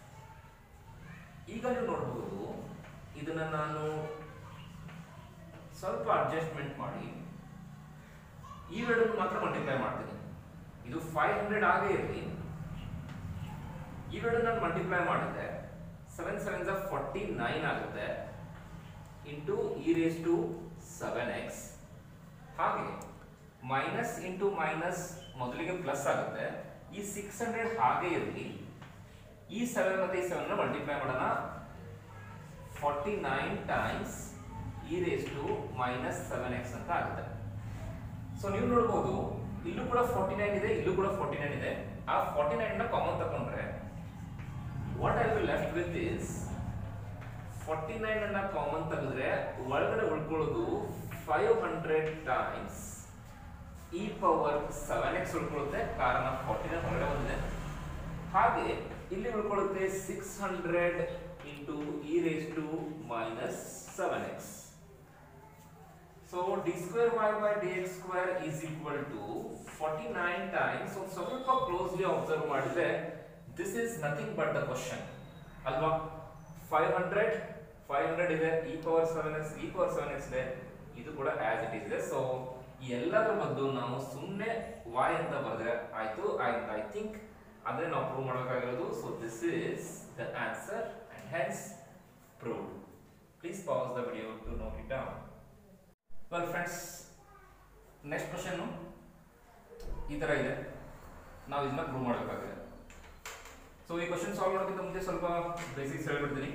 S1: ಈಗ ನೀವು ನೋಡಬಹುದು ಇದನ್ನ ನಾನು ಸ್ವಲ್ಪ ಅಡ್ಜಸ್ಟ್ಮೆಂಟ್ ಮಾಡಿ ಇವೆರಡನ್ನು ಮಾತ್ರ ಮಲ್ಟಿಪ್ಲೈ ಮಾಡ್ತೀನಿ ಇದು ಫೈವ್ ಹಂಡ್ರೆಡ್ ಆಗೇ ಇರಲಿ ಇವೆರಡು ನಾನು ಮಲ್ಟಿಪ್ಲೈ ಮಾಡಿದ್ರೆ ಸೆವೆನ್ ಸೆವೆನ್ ಫಾರ್ಟಿ ನೈನ್ ಆಗುತ್ತೆ into e raise to seven x ಹಾಗೆ ಮೈನಸ್ ಇಂಟು ಮೈನಸ್ ಮೊದಲಿಗೆ ಪ್ಲಸ್ ಆಗುತ್ತೆ ಈ ಸಿಕ್ಸ್ ಹಂಡ್ರೆಡ್ ಹಾಗೆ ಇರಲಿ ಈ ಸೆವೆನ್ ಮತ್ತೆ ಈ ಸೆವೆನ್ ಮಲ್ಟಿಪ್ಲೈ ಮಾಡೋಣ forty nine times e raise to minus seven x ಅಂತ ಆಗುತ್ತೆ ಸೊ ನೀವು ನೋಡ್ಬೋದು ಇಲ್ಲೂ ಕೂಡ ಫಾರ್ಟಿ ನೈನ್ ಇದೆ ಇಲ್ಲೂ ಕೂಡ ಫಾರ್ಟಿ ನೈನ್ ಇದೆ ಆ ಫಾರ್ಟಿ ನೈನ್ ನ ಕಾಮನ್ ತಗೊಂಡ್ರೆ what I will left with is forty nine ಅನ್ನ ಕಾಮನ್ ತೆಗೆದ್ರೆ ಒಳಗಡೆ ಉಳ್ಕೊಳ್ಳೋದು five hundred times e power seven x ಉಳ್ಕೊಳ್ಳುತ್ತೆ ಕಾರಣ ಫಾರ್ಟಿ ನೈನ್ ಹೊರಗಡೆ ಬಂದಿದೆ ಹಾಗೆ ಇಲ್ಲಿ ಉಳ್ಕೊಳ್ಳುತ್ತೆ six hundred into e raise to minus seven x so d square y by d x square is equal to forty nine times ಸ್ವಲ್ಪ closely observe ಮಾಡಿದ್ರೆ this is nothing but the question ಅಲ್ವಾ five hundred five hundred ಇದೆ e power seven x e power seven x ಇದೆ ಇದು ಕೂಡ as it is ಇದೆ so ಈ ಎಲ್ಲದರ ಬದಲು ನಾವು ಸುಮ್ಮನೆ ವಾಯ್ ಅಂತ ಬರೆದ್ರೆ ಆಯ್ತು ಐ ಐ ಥಿಂಕ್ ಅದೇ ನಾವು ಪ್ರೂವ್ ಮಾಡಬೇಕಾಗಿರೋದು so this is the answer and hence prove please pause the video to note it down well friends next question ಈ ಥರ ಇದೆ ನಾವು ಇದನ್ನ ಪ್ರೂವ್ ಮಾಡಬೇಕಾಗಿದೆ ಸೊ ಈ ಕ್ವಶನ್ ಸಾಲ್ವ್ ಮಾಡೋಕ್ಕಿಂತ ಮುಂಚೆ ಸ್ವಲ್ಪ ಬೇಸಿಕ್ಸ್ ಹೇಳ್ಬಿಡ್ತೀನಿ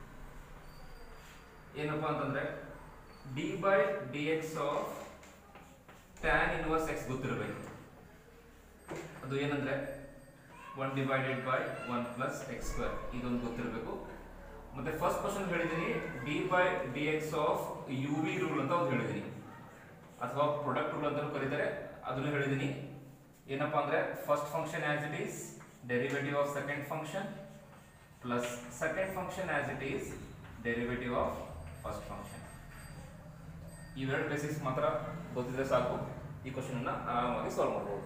S1: ಏನಪ್ಪಾ ಅಂತಂದ್ರೆ d by d x of tan inverse x ಗೊತ್ತಿರಬೇಕು ಅದು ಏನಂದ್ರೆ one divided by one plus x square ಇದೊಂದು ಗೊತ್ತಿರಬೇಕು ಮತ್ತೆ ಫಸ್ಟ್ ಕ್ವಶನ್ ಹೇಳಿದ್ದೀನಿ d by d x of u v rule ಅಂತ ಒಂದು ಹೇಳಿದ್ದೀನಿ ಅಥವಾ ಪ್ರೊಡಕ್ಟ್ ರೂಲ್ ಅಂತ ಕರೀತಾರೆ ಅದನ್ನು ಹೇಳಿದ್ದೀನಿ ಏನಪ್ಪಾ ಅಂದ್ರೆ first function as it is derivative of second function plus second function as it is derivative of first function ಇವೆರಡು ಬೇಸಿಕ್ಸ್ ಮಾತ್ರ ಗೊತ್ತಿದ್ರೆ ಸಾಕು ಈ ಕ್ವಶನ್ ಅನ್ನ ಆರಾಮಾಗಿ ಸಾಲ್ವ್ ಮಾಡಬಹುದು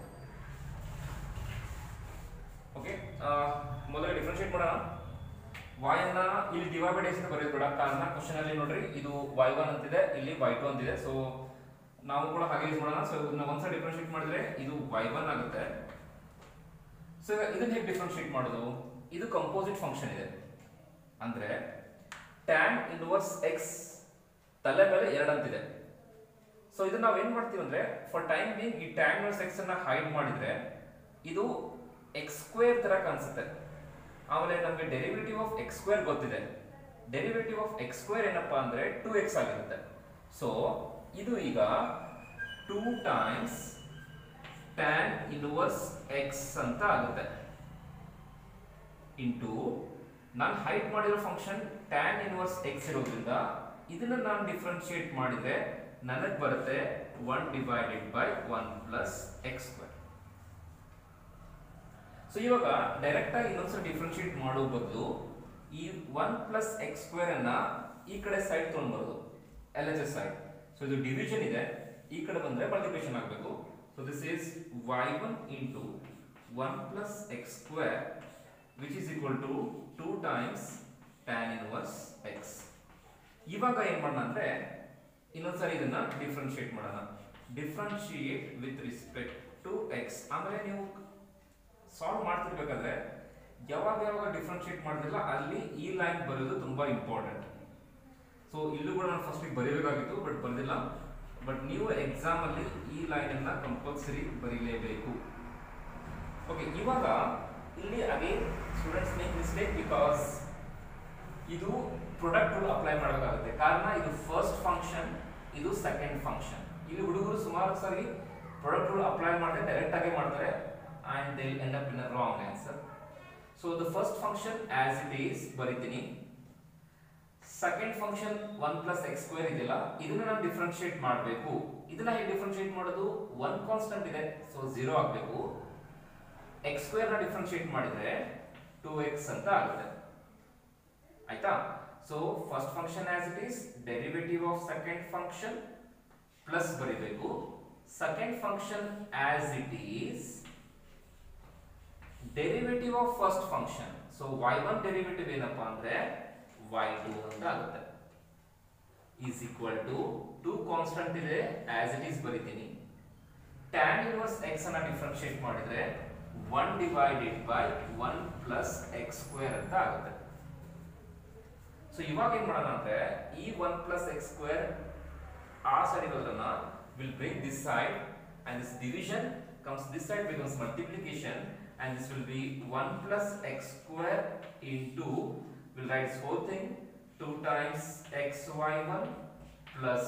S1: ಓಕೆ ಮೊದಲು ಡಿಫ್ರೆನ್ಶಿಯೇಟ್ ಮಾಡೋಣ y ಅನ್ನ ಇಲ್ಲಿ ಡಿವೈಡ್ ಬೈ ಅಂತ ಬರೆಯೋದು ಬೇಡ ಕಾರಣ ಕ್ವಶನ್ ಅಲ್ಲಿ ನೋಡ್ರಿ ಇದು y1 ಅಂತಿದೆ ಇಲ್ಲಿ y2 ಅಂತಿದೆ ಸೊ ನಾವು ಕೂಡ ಹಾಗೆ ಯೂಸ್ ಮಾಡೋಣ ಸೊ ಇದನ್ನ ಒಂದ್ಸಲ ಡಿಫ್ರೆನ್ಶಿಯೇಟ್ ಮಾಡಿದ್ರೆ ಇದು y1 ಆಗುತ್ತೆ ಸೊ ಈಗ ಇದನ್ನ ಹೇಗೆ ಡಿಫ್ರೆನ್ಶಿಯೇಟ್ ಮಾಡೋದು ಇದು ಕಂಪೋಸಿಟ್ ಫಂಕ್ಷನ್ ಇದೆ ಅಂದ್ರೆ tan ಇನ್ವರ್ಸ್ x ತಲೆ ಮೇಲೆ ಎರಡು ಅಂತಿದೆ ಸೊ ಇದನ್ನ ನಾವು ಏನ್ ಮಾಡ್ತೀವಿ ಅಂದ್ರೆ ಫಾರ್ ಟೈಮ್ ಬೀಂಗ್ ಈ tan ಇನ್ವರ್ಸ್ x ಅನ್ನ ಹೈಡ್ ಮಾಡಿದ್ರೆ ಇದು ಎಕ್ಸ್ ಸ್ಕ್ವೇರ್ ತರ ಕಾಣಿಸುತ್ತೆ ಆಮೇಲೆ ನಮಗೆ ಡೆರಿವೇಟಿವ್ ಆಫ್ ಎಕ್ಸ್ ಸ್ಕ್ವೇರ್ ಗೊತ್ತಿದೆ ಡೆರಿವೇಟಿವ್ ಆಫ್ ಎಕ್ಸ್ ಸ್ಕ್ವೇರ್ ಏನಪ್ಪಾ ಅಂದ್ರೆ ಟೂ ಎಕ್ಸ್ ಆಗಿರುತ್ತೆ ಸೊ ಇದು ಈಗ two times tan inverse x ಅಂತ ಆಗುತ್ತೆ ಇಂಟು ನಾನು ಹೈಟ್ ಮಾಡಿರೋ ಫಂಕ್ಷನ್ ಟ್ಯಾನ್ ಇನ್ವರ್ಸ್ ಎಕ್ಸ್ ಇರೋದ್ರಿಂದ ಇದನ್ನ ನಾನು ಡಿಫ್ರೆನ್ಶಿಯೇಟ್ ಮಾಡಿದ್ರೆ ನನಗೆ ಬರುತ್ತೆ one divided by one plus x square so ಇವಾಗ ಡೈರೆಕ್ಟ್ ಆಗಿ ಇನ್ನೊಂದ್ಸಲ ಡಿಫ್ರೆನ್ಶಿಯೇಟ್ ಮಾಡೋ ಬದಲು ಈ ಒನ್ ಪ್ಲಸ್ ಎಕ್ಸ್ ಸ್ಕ್ವೇರ್ ಅನ್ನ ಈ ಕಡೆ ಸೈಡ್ ತೊಗೊಂಡ್ಬರೋದು L H S side so ಇದು ಡಿವಿಷನ್ ಇದೆ ಈ ಕಡೆ ಬಂದ್ರೆ ಮಲ್ಟಿಪ್ಲಿಕೇಶನ್ ಆಗಬೇಕು so this is y one into one plus x square which is equal to two times tan inverse x ಇವಾಗ ಏನ್ ಮಾಡೋಣ ಅಂದ್ರೆ ಇನ್ನೊಂದ್ಸರಿ ಇದನ್ನ ಡಿಫ್ರೆನ್ಶಿಯೇಟ್ ಮಾಡೋಣ differentiate with respect to x ಆಮೇಲೆ ನೀವು ಸಾಲ್ವ್ ಮಾಡ್ತಿರ್ಬೇಕಾದ್ರೆ ಯಾವಾಗ ಯಾವಾಗ ಡಿಫ್ರೆನ್ಶಿಯೇಟ್ ಮಾಡಿದ್ರಲ್ಲ ಅಲ್ಲಿ ಈ ಲೈನ್ ಬರೆಯೋದು ತುಂಬಾ ಇಂಪಾರ್ಟೆಂಟ್ ಸೊ ಇಲ್ಲೂ ಕೂಡ ನಾನು ಫಸ್ಟಿಗೆ ಬರೀಬೇಕಾಗಿತ್ತು ಬಟ್ ಬರೆದಿಲ್ಲ ಬಟ್ ನೀವು ಎಕ್ಸಾಮ್ ಅಲ್ಲಿ ಈ ಲೈನ್ ಅನ್ನ ಕಂಪಲ್ಸರಿ ಬರೀಲೇಬೇಕು ಓಕೆ ಇವಾಗ ಇಲ್ಲಿ again students make mistake because ಇದು ಪ್ರಾಡಕ್ಟ್ ರೂಲ್ ಅಪ್ಲೈ ಮಾಡಬೇಕಾಗುತ್ತೆ ಕಾರಣ ಇದು ಫಸ್ಟ್ ಫಂಕ್ಷನ್ ಇದು ಸೆಕೆಂಡ್ ಫಂಕ್ಷನ್ ಇಲ್ಲಿ ಹುಡುಗರು ಸುಮಾರು ಸಾರಿ ಪ್ರಾಡಕ್ಟ್ ರೂಲ್ ಅಪ್ಲೈ ಮಾಡಿದ್ರೆ ಡೈರೆಕ್ಟ್ ಆಗಿ ಮಾಡ್ತಾರೆ and they'll end up in a wrong answer. So the first function as it is ಬರಿತೀನಿ second function one plus x square ಇದೆಯಲ್ಲ ಇದನ್ನ ನಾನು ಡಿಫ್ರೆನ್ಶಿಯೇಟ್ ಮಾಡಬೇಕು ಇದನ್ನ ಹೇಗೆ ಡಿಫ್ರೆನ್ಶಿಯೇಟ್ ಮಾಡೋದು ಒನ್ ಕಾನ್ಸ್ಟೆಂಟ್ ಇದೆ ಸೊ ಝೀರೋ ಆಗಬೇಕು ಎಕ್ಸ್ ಸ್ಕ್ವೇರ್ ನ ಡಿಫ್ರೆನ್ಶಿಯೇಟ್ ಮಾಡಿದ್ರೆ ಟೂ ಎಕ್ಸ್ ಅಂತ ಆಗುತ್ತೆ ಆಯ್ತಾ so first function as it is derivative of second function plus ಬರಿಬೇಕು second function as it is derivative of first function so y one derivative ಏನಪ್ಪಾ ಅಂದ್ರೆ Y two ಅಂತ ಆಗುತ್ತೆ is equal to two constant ಇದೆ as it is ಬರಿತೀನಿ tan inverse x ಅನ್ನ differentiate ಮಾಡಿದ್ರೆ one divided by one plus x square ಅಂತ ಆಗುತ್ತೆ ಸೊ ಇವಾಗ ಏನ್ ಮಾಡೋಣ ಅಂದ್ರೆ ಈ ಒನ್ ಪ್ಲಸ್ ಎಕ್ಸ್ ಸ್ಕ್ವೇರ್ ಆ ಸೈಡ್ ಇರೋದನ್ನ will bring this side and this division comes this side becomes multiplication and this will be 1 plus x square into we'll write this whole thing 2 times xy1 plus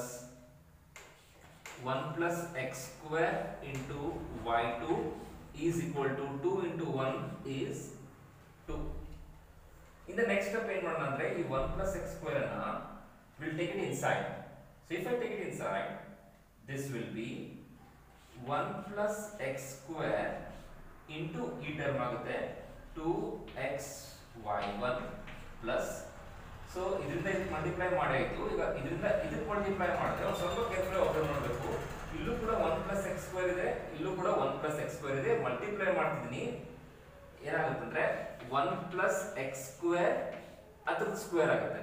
S1: 1 plus x square into y2 is equal to 2 into 1 is 2 in the next step ಏನು ಮಾಡೋಣ ಅಂದ್ರೆ ಈ 1 plus x square ಅನ್ನ we'll take it inside so if I take it inside this will be 1 plus x square into ಈ term ಆಗುತ್ತೆ two x y one plus so ಇದರಿಂದ ಇದಕ್ಕೆ multiply ಮಾಡಾಯಿತು ಈಗ ಇದರಿಂದ ಇದಕ್ಕೆ ಮಲ್ಟಿಪ್ಲೈ ಮಾಡಿದ್ರೆ ಒಂದು ಸ್ವಲ್ಪ ಕೇರ್ಫುಲ್ ಅಬ್ಸರ್ವ್ ಮಾಡಬೇಕು ಇಲ್ಲೂ ಕೂಡ ಒನ್ ಪ್ಲಸ್ ಎಕ್ಸ್ ಸ್ಕ್ವೇರ್ ಇದೆ ಇಲ್ಲೂ ಕೂಡ ಒನ್ ಪ್ಲಸ್ ಎಕ್ಸ್ ಸ್ಕ್ವೇರ್ ಇದೆ ಮಲ್ಟಿಪ್ಲೈ ಮಾಡ್ತಿದ್ದೀನಿ ಏನಾಗುತ್ತೆ ಅಂದ್ರೆ ಒನ್ ಪ್ಲಸ್ ಎಕ್ಸ್ ಸ್ಕ್ವೇರ್ ಅದ್ರದ್ದು ಸ್ಕ್ವೇರ್ ಆಗುತ್ತೆ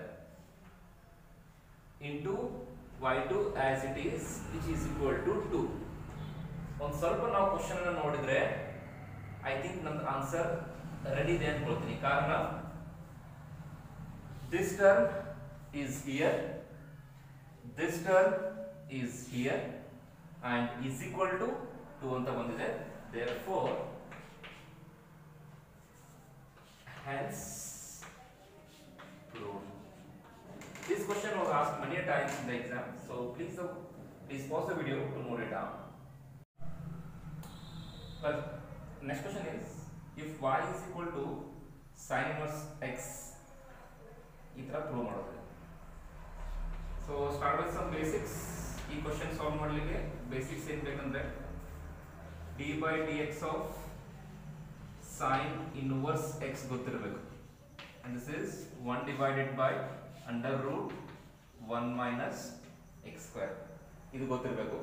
S1: into y two as it is which is equal to two ಒಂದು ಸ್ವಲ್ಪ ನಾವು ಕ್ವಶನ್ ಅನ್ನು ನೋಡಿದ್ರೆ ಐ ಥಿಂಕ್ ನನ್ನ ಆನ್ಸರ್ ರೆಡಿ ಇದೆ ಅನ್ಕೊಳ್ತೀನಿ ಕಾರಣ this term is here this term is here and is equal to two ಅಂತ ಬಂದಿದೆ therefore hence proved this question was asked many times in the exam so please uh, please pause the video to note it down well next question is if y is equal to sin inverse x ಈ ಥರ prove ಮಾಡೋದು so start with some basics ಈ question solve ಮಾಡಲಿಕ್ಕೆ basics ಏನು ಬೇಕಂದ್ರೆ d by d x of sine inverse x ಗೊತ್ತಿರಬೇಕು and this is one divided by under root one minus x square ಇದು ಗೊತ್ತಿರಬೇಕು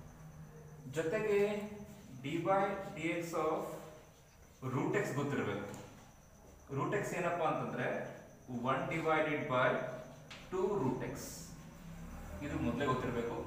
S1: ಜೊತೆಗೆ d by d x of root x ಗೊತ್ತಿರಬೇಕು root x ಏನಪ್ಪ ಅಂತಂದ್ರೆ one divided by two root x ಇದು ಮೊದಲೇ ಗೊತ್ತಿರಬೇಕು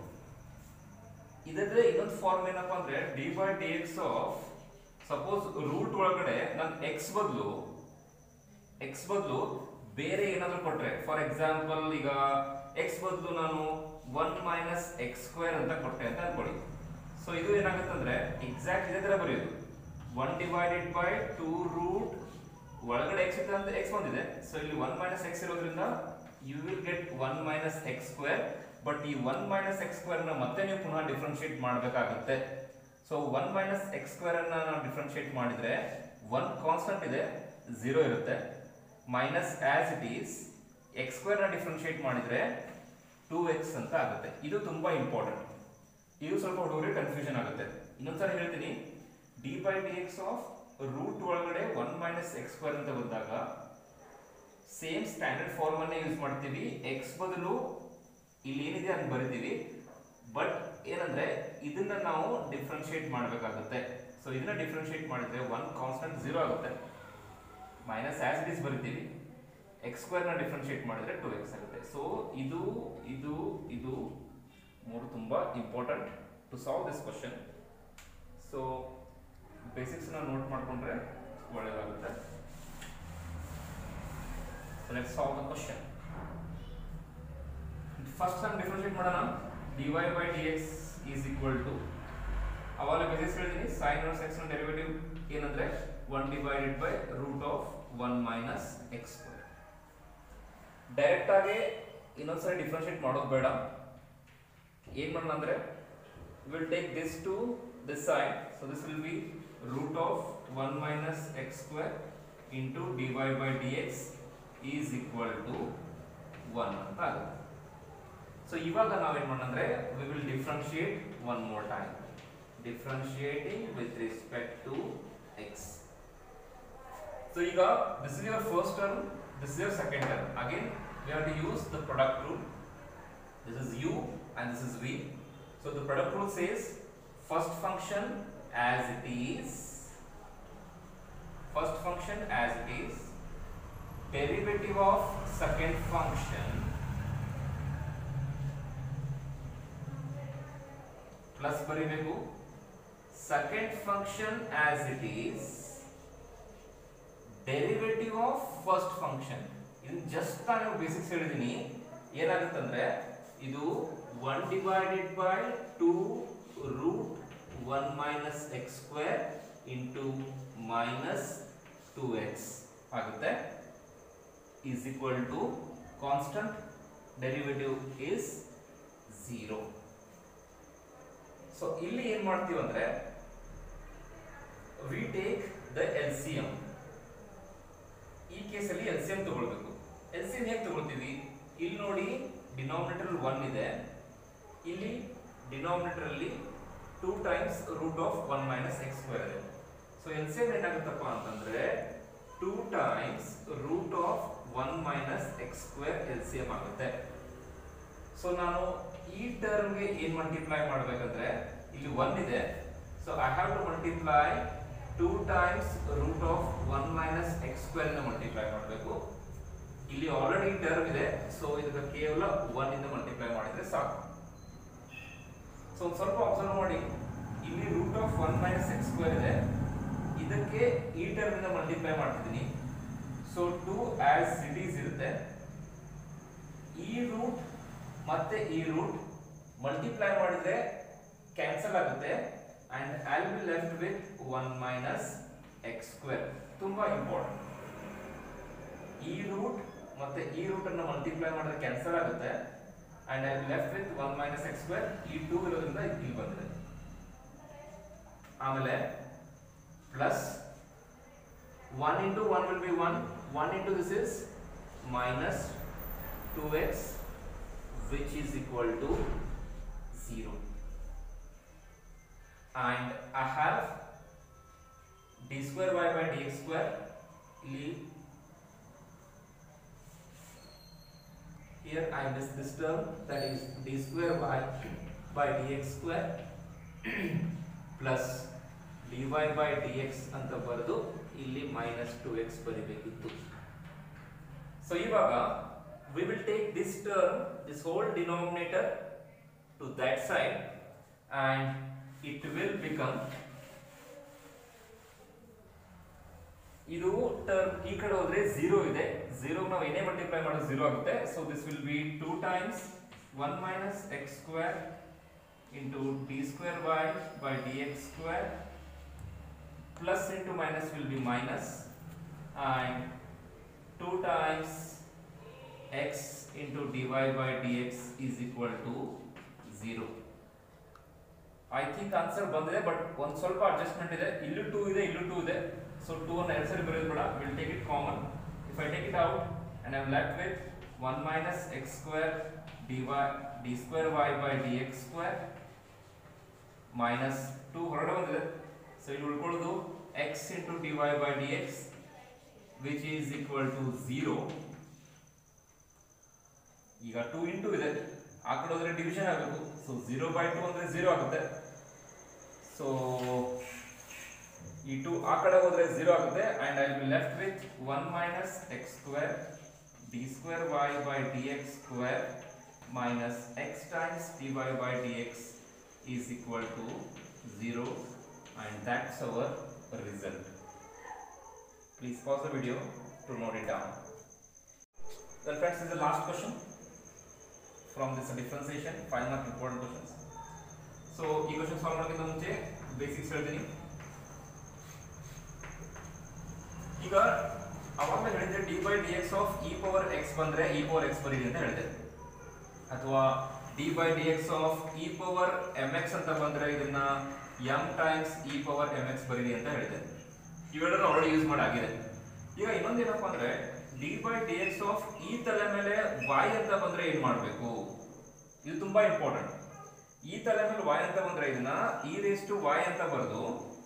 S1: ಇದಕ್ಕೆ ಇನ್ನೊಂದು ಫಾರ್ಮ್ ಏನಪ್ಪ ಅಂದ್ರೆ d by d x of suppose root ಒಳಗಡೆ ನಾನು ಎಕ್ಸ್ ಬದಲು ಎಕ್ಸ್ ಬದಲು ಬೇರೆ ಏನಾದರೂ ಕೊಟ್ರೆ ಫಾರ್ ಎಕ್ಸಾಂಪಲ್ ಈಗ ಎಕ್ಸ್ ಬದಲು ನಾನು ಒನ್ ಮೈನಸ್ ಎಕ್ಸ್ ಸ್ಕ್ವೇರ್ ಅಂತ ಕೊಟ್ಟೆ ಅಂತ ಅನ್ಕೊಳ್ಳಿ ಸೊ ಇದು ಏನಾಗುತ್ತೆ ಅಂದ್ರೆ ಎಕ್ಸಾಕ್ಟ್ ಇದೇ ತರ ಬರೆಯೋದು one divided by two root ಒಳಗಡೆ ಎಕ್ಸ್ ಇದೆ ಅಂತ ಎಕ್ಸ್ ಬಂದಿದೆ ಸೊ ಇಲ್ಲಿ ಒನ್ ಮೈನಸ್ ಎಕ್ಸ್ ಇರೋದ್ರಿಂದ you will get one minus x square but ಈ ಒನ್ ಮೈನಸ್ ಎಕ್ಸ್ ಸ್ಕ್ವೇರ್ ನ ಮತ್ತೆ ನೀವು ಪುನಃ ಡಿಫ್ರೆನ್ಶಿಯೇಟ್ ಮಾಡಬೇಕಾಗುತ್ತೆ so one minus x square ಅನ್ನ ನಾವು ಡಿಫ್ರೆನ್ಶಿಯೇಟ್ ಮಾಡಿದ್ರೆ ಒನ್ ಕಾನ್ಸ್ಟೆಂಟ್ ಇದೆ ಝೀರೋ ಇರುತ್ತೆ minus as it is x square ನ ಡಿಫ್ರೆನ್ಶಿಯೇಟ್ ಮಾಡಿದ್ರೆ ಟೂ ಎಕ್ಸ್ ಅಂತ ಆಗುತ್ತೆ ಇದು ತುಂಬಾ ಇಂಪಾರ್ಟೆಂಟ್ ಇದು ಸ್ವಲ್ಪ ಹುಡುಗರಿಗೆ ಕನ್ಫ್ಯೂಷನ್ ಆಗುತ್ತೆ ಇನ್ನೊಂದ್ಸರಿ ಹೇಳ್ತೀನಿ d by d x of root ಒಳಗಡೆ ಒನ್ ಮೈನಸ್ ಎಕ್ಸ್ ಸ್ಕ್ವೇರ್ ಅಂತ ಬಂದಾಗ ಸೇಮ್ ಸ್ಟ್ಯಾಂಡರ್ಡ್ ಫಾರ್ಮ್ ಅನ್ನೇ ಯೂಸ್ ಮಾಡ್ತೀವಿ ಎಕ್ಸ್ ಬದಲು ಇಲ್ಲಿ ಏನಿದೆ ಅಂತ ಬರಿತೀವಿ ಬಟ್ ಏನಂದ್ರೆ ಇದನ್ನ ನಾವು ಡಿಫ್ರೆನ್ಶಿಯೇಟ್ ಮಾಡಬೇಕಾಗುತ್ತೆ ಸೊ ಇದನ್ನ ಡಿಫ್ರೆನ್ಶಿಯೇಟ್ ಮಾಡಿದ್ರೆ ಒನ್ ಕಾನ್ಸ್ಟೆಂಟ್ ಝೀರೋ ಆಗುತ್ತೆ ಮೈನಸ್ ಆಸ್ ಇಟ್ ಇಸ್ ಬರಿತೀವಿ ಎಕ್ಸ್ ಸ್ಕ್ವೇರ್ ನ ಡಿಫ್ರೆನ್ಶಿಯೇಟ್ ಮಾಡಿದ್ರೆ ಟು ಎಕ್ಸ್ ಆಗುತ್ತೆ ಸೊ ಇದು ಇದು ಇದು ಮೂರು ತುಂಬಾ important to solve this question so ಬೇಸಿಕ್ಸ್ನ ನೋಟ್ ಮಾಡಿಕೊಂಡ್ರೆ ಒಳ್ಳೆಯದಾಗುತ್ತೆ so let's solve the question first ನಾನು ಡಿಫ್ರೆನ್ಶಿಯೇಟ್ ಮಾಡೋಣ dy by dx is equal to ಅವಾಗ ಬೇಸಿಸ್ ಹೇಳಿದೀನಿ sin ಇನ್ವರ್ಸ್ x ನ ಡೆರಿವೇಟಿವ್ ಏನಂದ್ರೆ 1 divided by root of 1 minus x square direct ಆಗಿ ಇನ್ನೊಂದ್ಸರಿ ಡಿಫ್ರೆನ್ಶಿಯೇಟ್ ಮಾಡೋದು ಬೇಡ ಏನ್ ಮಾಡೋಣ ಅಂದ್ರೆ will take this to this side so this will be root of 1 minus x square into d y by d x is equal to one ಅಂತ ಆಗುತ್ತೆ so ಇವಾಗ ನಾವೇನ್ ಮಾಡೋಣ we will differentiate one more time differentiating with respect to x so ಈಗ this is your first term this is your second term again we have to use the product rule this is u and this is v so the product rule says first function as it is first function as it is derivative of second function plus ಬರಿಬೇಕು second function as it is derivative of first function ಇದು just ನಾನು basics ಹೇಳಿದೀನಿ ಏನಾಗುತ್ತಂದ್ರೆ ಇದು one divided by two root one minus x square into minus two x ಆಗುತ್ತೆ is equal to constant derivative is zero so ಇಲ್ಲಿ ಏನ್ ಮಾಡ್ತೀವಿ ಅಂದ್ರೆ we take the L C M ಈ ಕೇಸಲ್ಲಿ ಎಲ್ ಸಿ ಎಂ ತಗೊಳ್ಬೇಕು ಎಲ್ ಸಿ ಎಂ ಹೇಗೆ ತಗೊಳ್ತೀವಿ ಇಲ್ಲಿ ನೋಡಿ ಡಿನಾಮಿನೇಟರ್ ಒನ್ ಇದೆ ಇಲ್ಲಿ ಡಿನಾಮಿನೇಟರ್ ಅಲ್ಲಿ two times root of one minus x square ಇದೆ ಸೊ ಎಲ್ ಸಿ ಎಂ ಏನಾಗುತ್ತಪ್ಪ ಅಂತಂದ್ರೆ two times root of one minus x square L C M ಆಗುತ್ತೆ ಸೊ ನಾನು ಈ ಟರ್ಮ್ಗೆ ಏನ್ ಮಲ್ಟಿಪ್ಲೈ ಮಾಡ್ಬೇಕಂದ್ರೆ ಇಲ್ಲಿ ಒನ್ ಇದೆ so I have to multiply two times root of one minus x square ಇಂದ ಮಲ್ಟಿಪ್ಲೈ ಮಾಡಬೇಕು ಇಲ್ಲಿ ಆಲ್ರೆಡಿ ಟರ್ಮ್ ಇದೆ ಸೊ ಇದಕ್ಕೆ ಕೇವಲ ಒನ್ ಇಂದ ಮಲ್ಟಿಪ್ಲೈ ಮಾಡಿದ್ರೆ ಸಾಕು ಸೊ ಒಂದು ಸ್ವಲ್ಪ ಅಬ್ಸರ್ವ್ ಮಾಡಿ ಇಲ್ಲಿ root of one minus x square ಇದೆ ಇದಕ್ಕೆ ಈ ಟರ್ಮ್ ಇಂದ ಮಲ್ಟಿಪ್ಲೈ ಮಾಡ್ತಿದ್ದೀನಿ ಸೊ ಟೂ ಆಸ್ ಸಿಟೀಸ್ ಇರುತ್ತೆ ಈ ರೂಟ್ ಮತ್ತೆ ಈ ರೂಟ್ ಮಲ್ಟಿಪ್ಲೈ ಮಾಡಿದ್ರೆ ಕ್ಯಾನ್ಸಲ್ ಆಗುತ್ತೆ and I be left with one minus x square ತುಂಬಾ ಇಂಪಾರ್ಟೆಂಟ್ ಈ ರೂಟ್ ಮತ್ತೆ ಈ ರೂಟ್ ಅನ್ನು ಮಲ್ಟಿಪ್ಲೈ ಮಾಡಿದ್ರೆ ಕ್ಯಾನ್ಸಲ್ ಆಗುತ್ತೆ and I left with one minus x square ಈ ಟೂ ಇರೋದ್ರಿಂದ ಇಲ್ಲಿ ಬಂದಿದೆ ಆಮೇಲೆ plus one into one will be one one into this is minus two x which is equal to 0 and I have d square y by dx square ಇಲ್ಲಿ here I miss this term that is d square y by dx square plus dy by dx ಅಂತ ಬರೆದು ಇಲ್ಲಿ minus 2x ಬರಿಬೇಕಿತ್ತು so ಇವಾಗ we will take this term, this whole denominator to that side and it will become ಇದು term ಈ ಕಡೆ ಹೋದ್ರೆ zero ಇದೆ ಝೀರೋ ನಾವು ಏನೇ ಮಲ್ಟಿಪ್ಲೈ ಮಾಡೋದು ಝೀರೋ ಆಗುತ್ತೆ so this will be two times one minus x square into d square y by d x square plus into minus will be minus and two times x into dy by dx is equal to 0 I think answer ಬಂದಿದೆ but ಒಂದು ಸ್ವಲ್ಪ adjustment ಇದೆ ಇಲ್ಲೂ two ಇದೆ ಇಲ್ಲೂ two ಇದೆ so two ಅನ್ನು ಎರಡು ಸರಿ ಬರೆಯೋದು ಬೇಡ will take it common if I take it out and I left with one minus x square d y d square y by d x square minus two ಹೊರಗಡೆ ಬಂದಿದೆ so ಇಲ್ಲಿ ಉಳ್ಕೊಳ್ಳೋದು x into d y by d x which is equal to zero ಈಗ two into ಇದೆ ಆ ಕಡೆ ಹೋದ್ರೆ division ಆಗಬೇಕು ಸೊ ಝೀರೋ ಬೈ ಟು ಅಂದ್ರೆ ಝೀರೋ ಆಗುತ್ತೆ ಸೊ ಈ ಟು ಆ ಕಡೆ ಹೋದ್ರೆ ಝೀರೋ ಆಗುತ್ತೆ and I be left with one minus x square d square y by d x square minus x times d y by d x is equal to zero and that's our result. Please pause the video to note it down. Well friends, this is the last question from this differentiation, five mark important questions. So ಈ question solve ಮಾಡೋಕ್ಕಿಂತ ಮುಂಚೆ basics ಹೇಳ್ತೀನಿ ಈಗ ಅವಾಗಲೇ ಹೇಳಿದ್ರೆ d by d x of e power x ಬಂದ್ರೆ e power x ಬರೀರಿ ಅಂತ ಹೇಳಿದೆ ಅಥವಾ d by d x of e power m x ಅಂತ ಬಂದ್ರೆ ಇದನ್ನ m times e power m x ಬರೀರಿ ಅಂತ ಹೇಳಿದೆ ಇವೆರಡನ್ನು ಆಲ್ರೆಡಿ ಯೂಸ್ ಮಾಡಾಗಿದೆ ಈಗ ಇನ್ನೊಂದೇನಪ್ಪ ಅಂದ್ರೆ d by d x of ಈ ತಲೆ ಮೇಲೆ y ಅಂತ ಬಂದ್ರೆ ಏನ್ ಮಾಡ್ಬೇಕು ಇದು ತುಂಬಾ ಇಂಪಾರ್ಟೆಂಟ್ ಈ ತಲೆ ಮೇಲೆ y ಅಂತ ಬಂದ್ರೆ ಇದನ್ನ ಈ ರೇಸ್ ಟು y ಅಂತ ಬರೆದು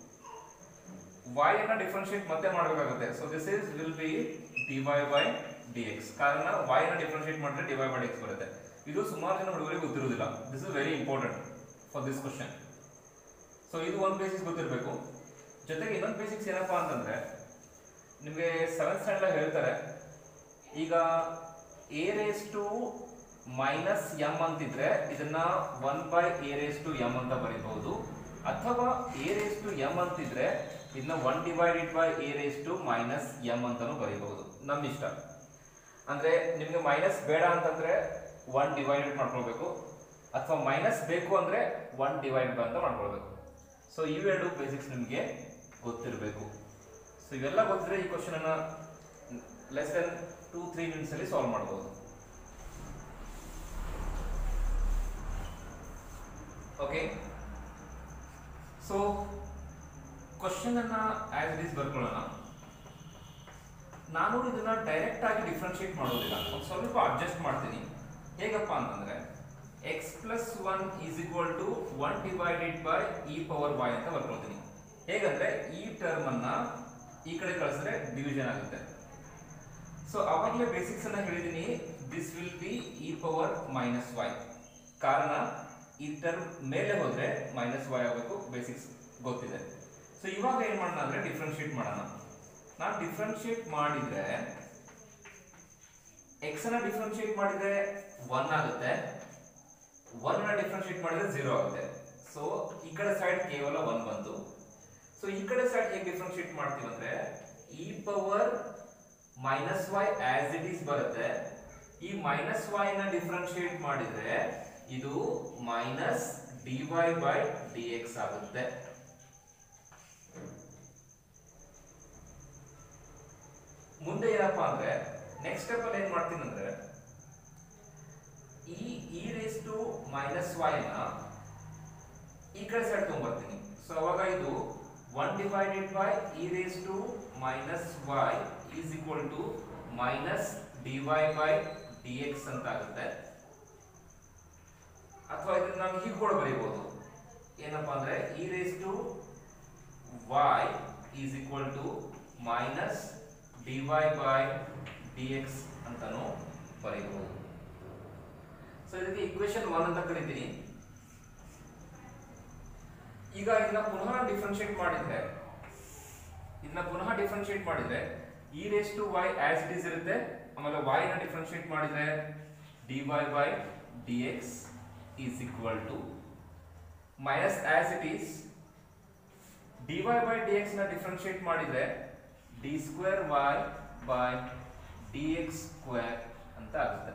S1: y ಅನ್ನ ಡಿಫ್ರೆನ್ಶಿಯೇಟ್ ಮತ್ತೆ ಮಾಡಬೇಕಾಗುತ್ತೆ so this is will be dy by dx ಕಾರಣ y ನ ಡಿಫ್ರೆನ್ಶಿಯೇಟ್ ಮಾಡಿದ್ರೆ dy ಬೈ dx ಬರುತ್ತೆ ಇದು ಸುಮಾರು ಜನ ಹುಡುಗರಿಗೆ ಗೊತ್ತಿರುವುದಿಲ್ಲ this is very important for this question so ಇದು ಒಂದು ಬೇಸಿಕ್ಸ್ ಗೊತ್ತಿರಬೇಕು ಜೊತೆಗೆ ಇನ್ನೊಂದು ಬೇಸಿಕ್ಸ್ ಏನಪ್ಪಾ ಅಂತಂದ್ರೆ ನಿಮಗೆ ಸೆವೆಂತ್ ಸ್ಟ್ಯಾಂಡರ್ಡ್ ಹೇಳ್ತಾರೆ ಈಗ a raise to minus m ಅಂತಿದ್ರೆ ಇದನ್ನ one by a raise to m ಅಂತ ಬರೀಬಹುದು ಅಥವಾ ಎ ರೇಸ್ ಟು ಎಂ ಅಂತಿದ್ರೆ ಇದನ್ನ one divided by a raise to minus m ಅಂತಾನು ಬರೀಬಹುದು ನಮ್ಮ ಇಷ್ಟ ಅಂದ್ರೆ ನಿಮಗೆ ಮೈನಸ್ ಬೇಡ ಅಂತಂದ್ರೆ ಒನ್ ಡಿವೈಡೆಡ್ ಮಾಡ್ಕೊಳ್ಬೇಕು ಅಥವಾ ಮೈನಸ್ ಬೇಕು ಅಂದ್ರೆ ಒನ್ ಡಿವೈಡ್ ಬೈ ಅಂತ ಮಾಡ್ಕೊಳ್ಬೇಕು ಸೊ ಇವೆರಡು ಬೇಸಿಕ್ಸ್ ನಿಮಗೆ ಗೊತ್ತಿರಬೇಕು ಸೊ ಇವೆಲ್ಲ ಗೊತ್ತಿದ್ರೆ ಈ ಕ್ವಶನ್ ಅನ್ನ less than two three minutes ಅಲ್ಲಿ ಸಾಲ್ವ್ ಮಾಡಬಹುದು ಓಕೆ ಸೊ ಕ್ವಶನ್ ಅನ್ನ ಆಸ್ ಇಟ್ ಇಸ್ ಬರ್ಕೊಳ್ಳೋಣ ನಾನು ಇದನ್ನ ಡೈರೆಕ್ಟ್ ಆಗಿ ಡಿಫ್ರೆನ್ಶಿಯೇಟ್ ಮಾಡೋದಿಲ್ಲ ಒಂದು ಸ್ವಲ್ಪ ಅಡ್ಜಸ್ಟ್ ಮಾಡ್ತೀನಿ ಹೇಗಪ್ಪ ಅಂತಂದ್ರೆ x plus one is equal to one divided by e power y ಅಂತ ಬರ್ಕೊಳ್ತೀನಿ ಹೇಗಂದ್ರೆ ಈ ಟರ್ಮ್ ಅನ್ನ ಈ ಕಡೆ ಕಳಿಸಿದ್ರೆ ಡಿವಿಷನ್ ಆಗುತ್ತೆ ಸೊ ಅವಾಗಲೇ ಬೇಸಿಕ್ಸ್ ಅನ್ನ ಹೇಳಿದೀನಿ this will be e power minus y ಕಾರಣ ಈ ಟರ್ಮ್ ಮೇಲೆ ಹೋದ್ರೆ ಮೈನಸ್ ವೈ ಆಗಬೇಕು ಬೇಸಿಕ್ಸ್ ಗೊತ್ತಿದೆ ಸೊ ಇವಾಗ ಏನ್ ಮಾಡೋಣ ಅಂದ್ರೆ ಡಿಫ್ರೆನ್ಶಿಯೇಟ್ ಮಾಡೋಣ ನಾನು ಡಿಫ್ರೆನ್ಶಿಯೇಟ್ ಮಾಡಿದ್ರೆ ಎಕ್ಸ್ ಅನ್ನ ಡಿಫ್ರೆನ್ಶಿಯೇಟ್ ಮಾಡಿದ್ರೆ ಒನ್ ಆಗುತ್ತೆ ಒನ್ ಅನ್ನ ಡಿಫ್ರೆನ್ಶಿಯೇಟ್ ಮಾಡಿದ್ರೆ ಜೀರೋ ಆಗುತ್ತೆ ಸೊ ಈ ಕಡೆ ಸೈಡ್ ಕೇವಲ ಒನ್ ಬಂತು ಸೊ ಈ ಕಡೆ ಸೈಡ್ ಹೇಗೆ ಡಿಫ್ರೆನ್ಶಿಯೇಟ್ ಮಾಡ್ತೀವಿ ಅಂದ್ರೆ e power minus y as it is ಬರುತ್ತೆ ಈ ಮೈನಸ್ ವೈ ನ ಡಿಫ್ರೆನ್ಶಿಯೇಟ್ ಮಾಡಿದ್ರೆ ಇದು minus d y by d x ಆಗುತ್ತೆ ಮುಂದೆ ಏನಪ್ಪಾ ಅಂದ್ರೆ ನೆಕ್ಸ್ಟ್ ಸ್ಟೆಪ್ ಅಲ್ಲಿ ಏನ್ ಮಾಡ್ತೀನಿ ಅಂದ್ರೆ ಈ e raise to minus y ನ ಈ ಕಡೆ ಸೈಡ್ ತಗೊಂಡ್ಬರ್ತೀನಿ ಸೊ ಅವಾಗ ಇದು one divided by e raise to minus y is equal to minus d y by d x ಅಂತ ಆಗುತ್ತೆ ಅಥವಾ ಇದನ್ನ ನಾವು ಹೀಗೆ ಕೂಡ ಬರೀಬಹುದು ಏನಪ್ಪಾ ಅಂದ್ರೆ e raise to y is equal to minus d y by d x ಅಂತಾನು ಬರೀಬಹುದು ಸೊ ಇದಕ್ಕೆ ಇಕ್ವೇಶನ್ ಒನ್ ಅಂತ ಕರಿತೀನಿ ಈಗ ಇದನ್ನ ಪುನಃ ಡಿಫ್ರೆನ್ಶಿಯೇಟ್ ಮಾಡಿದ್ರೆ ಇದನ್ನ ಪುನಃ ಡಿಫ್ರೆನ್ಶಿಯೇಟ್ ಮಾಡಿದ್ರೆ e raise to y as it is ಇರುತ್ತೆ ಆಮೇಲೆ y ನ ಡಿಫ್ರೆನ್ಶಿಯೇಟ್ ಮಾಡಿದ್ರೆ dy by d x is equal to minus as it is dy by d x ನ ಡಿಫ್ರೆನ್ಶಿಯೇಟ್ ಮಾಡಿದ್ರೆ d square y by d x square ಅಂತ ಆಗುತ್ತೆ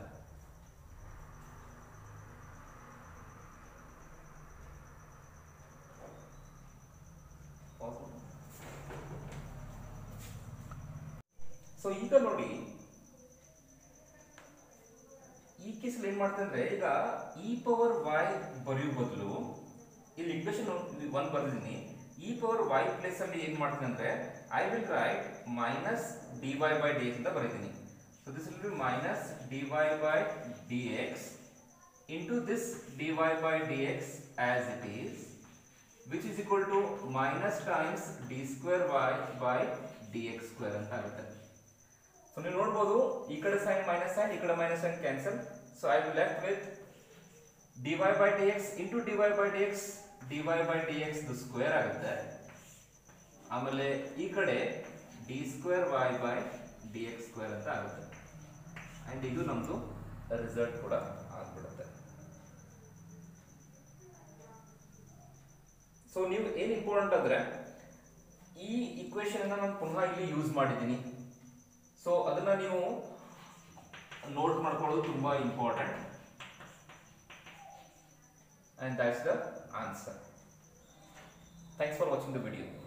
S1: so ಈಗ ನೋಡಿ ಈ ಕೇಸಲ್ಲಿ ಏನ್ ಮಾಡ್ತೇನೆ ಅಂದ್ರೆ ಈಗ ಇ ಪವರ್ ವೈ ಬರೆಯೋ ಬದಲು ಇಲ್ಲಿ ಇಕ್ವೇಶನ್ ಒನ್ ಬರ್ದಿದ್ದೀನಿ ಇ ಪವರ್ ವೈ ಪ್ಲೇಸ್ ಅಲ್ಲಿ ಏನ್ ಮಾಡ್ತೀನಿ ಅಂದ್ರೆ I will write minus d y by d x ಅಂತ ಬರೀತೀನಿ so this will be minus d y by d x into this d y by d x as it is which is equal to minus times d square y by d x square ಅಂತ ಆಗುತ್ತೆ so ನೀವು ನೋಡ್ಬೋದು ಈ ಕಡೆ sign minus sign ಈ ಕಡೆ minus sign cancel so I will left with dy by d x into d y by d x d y by d x square ಆಗುತ್ತೆ ಆಮೇಲೆ ಈ ಕಡೆ d square y by d x square ಅಂತ ಆಗುತ್ತೆ and ಇದು ನಮ್ದು result ಕೂಡ ಆಗ್ಬಿಡುತ್ತೆ ಸೊ ನೀವು ಏನ್ ಇಂಪಾರ್ಟೆಂಟ್ ಅಂದ್ರೆ ಈ ಇಕ್ವೇಶನ್ ಅನ್ನ ನಾನು ಪುನಃ ಇಲ್ಲಿ ಯೂಸ್ ಮಾಡಿದ್ದೀನಿ ಸೊ ಅದನ್ನ ನೀವು ನೋಟ್ ಮಾಡ್ಕೊಳ್ಳೋದು ತುಂಬಾ important and that's the answer thanks for watching the video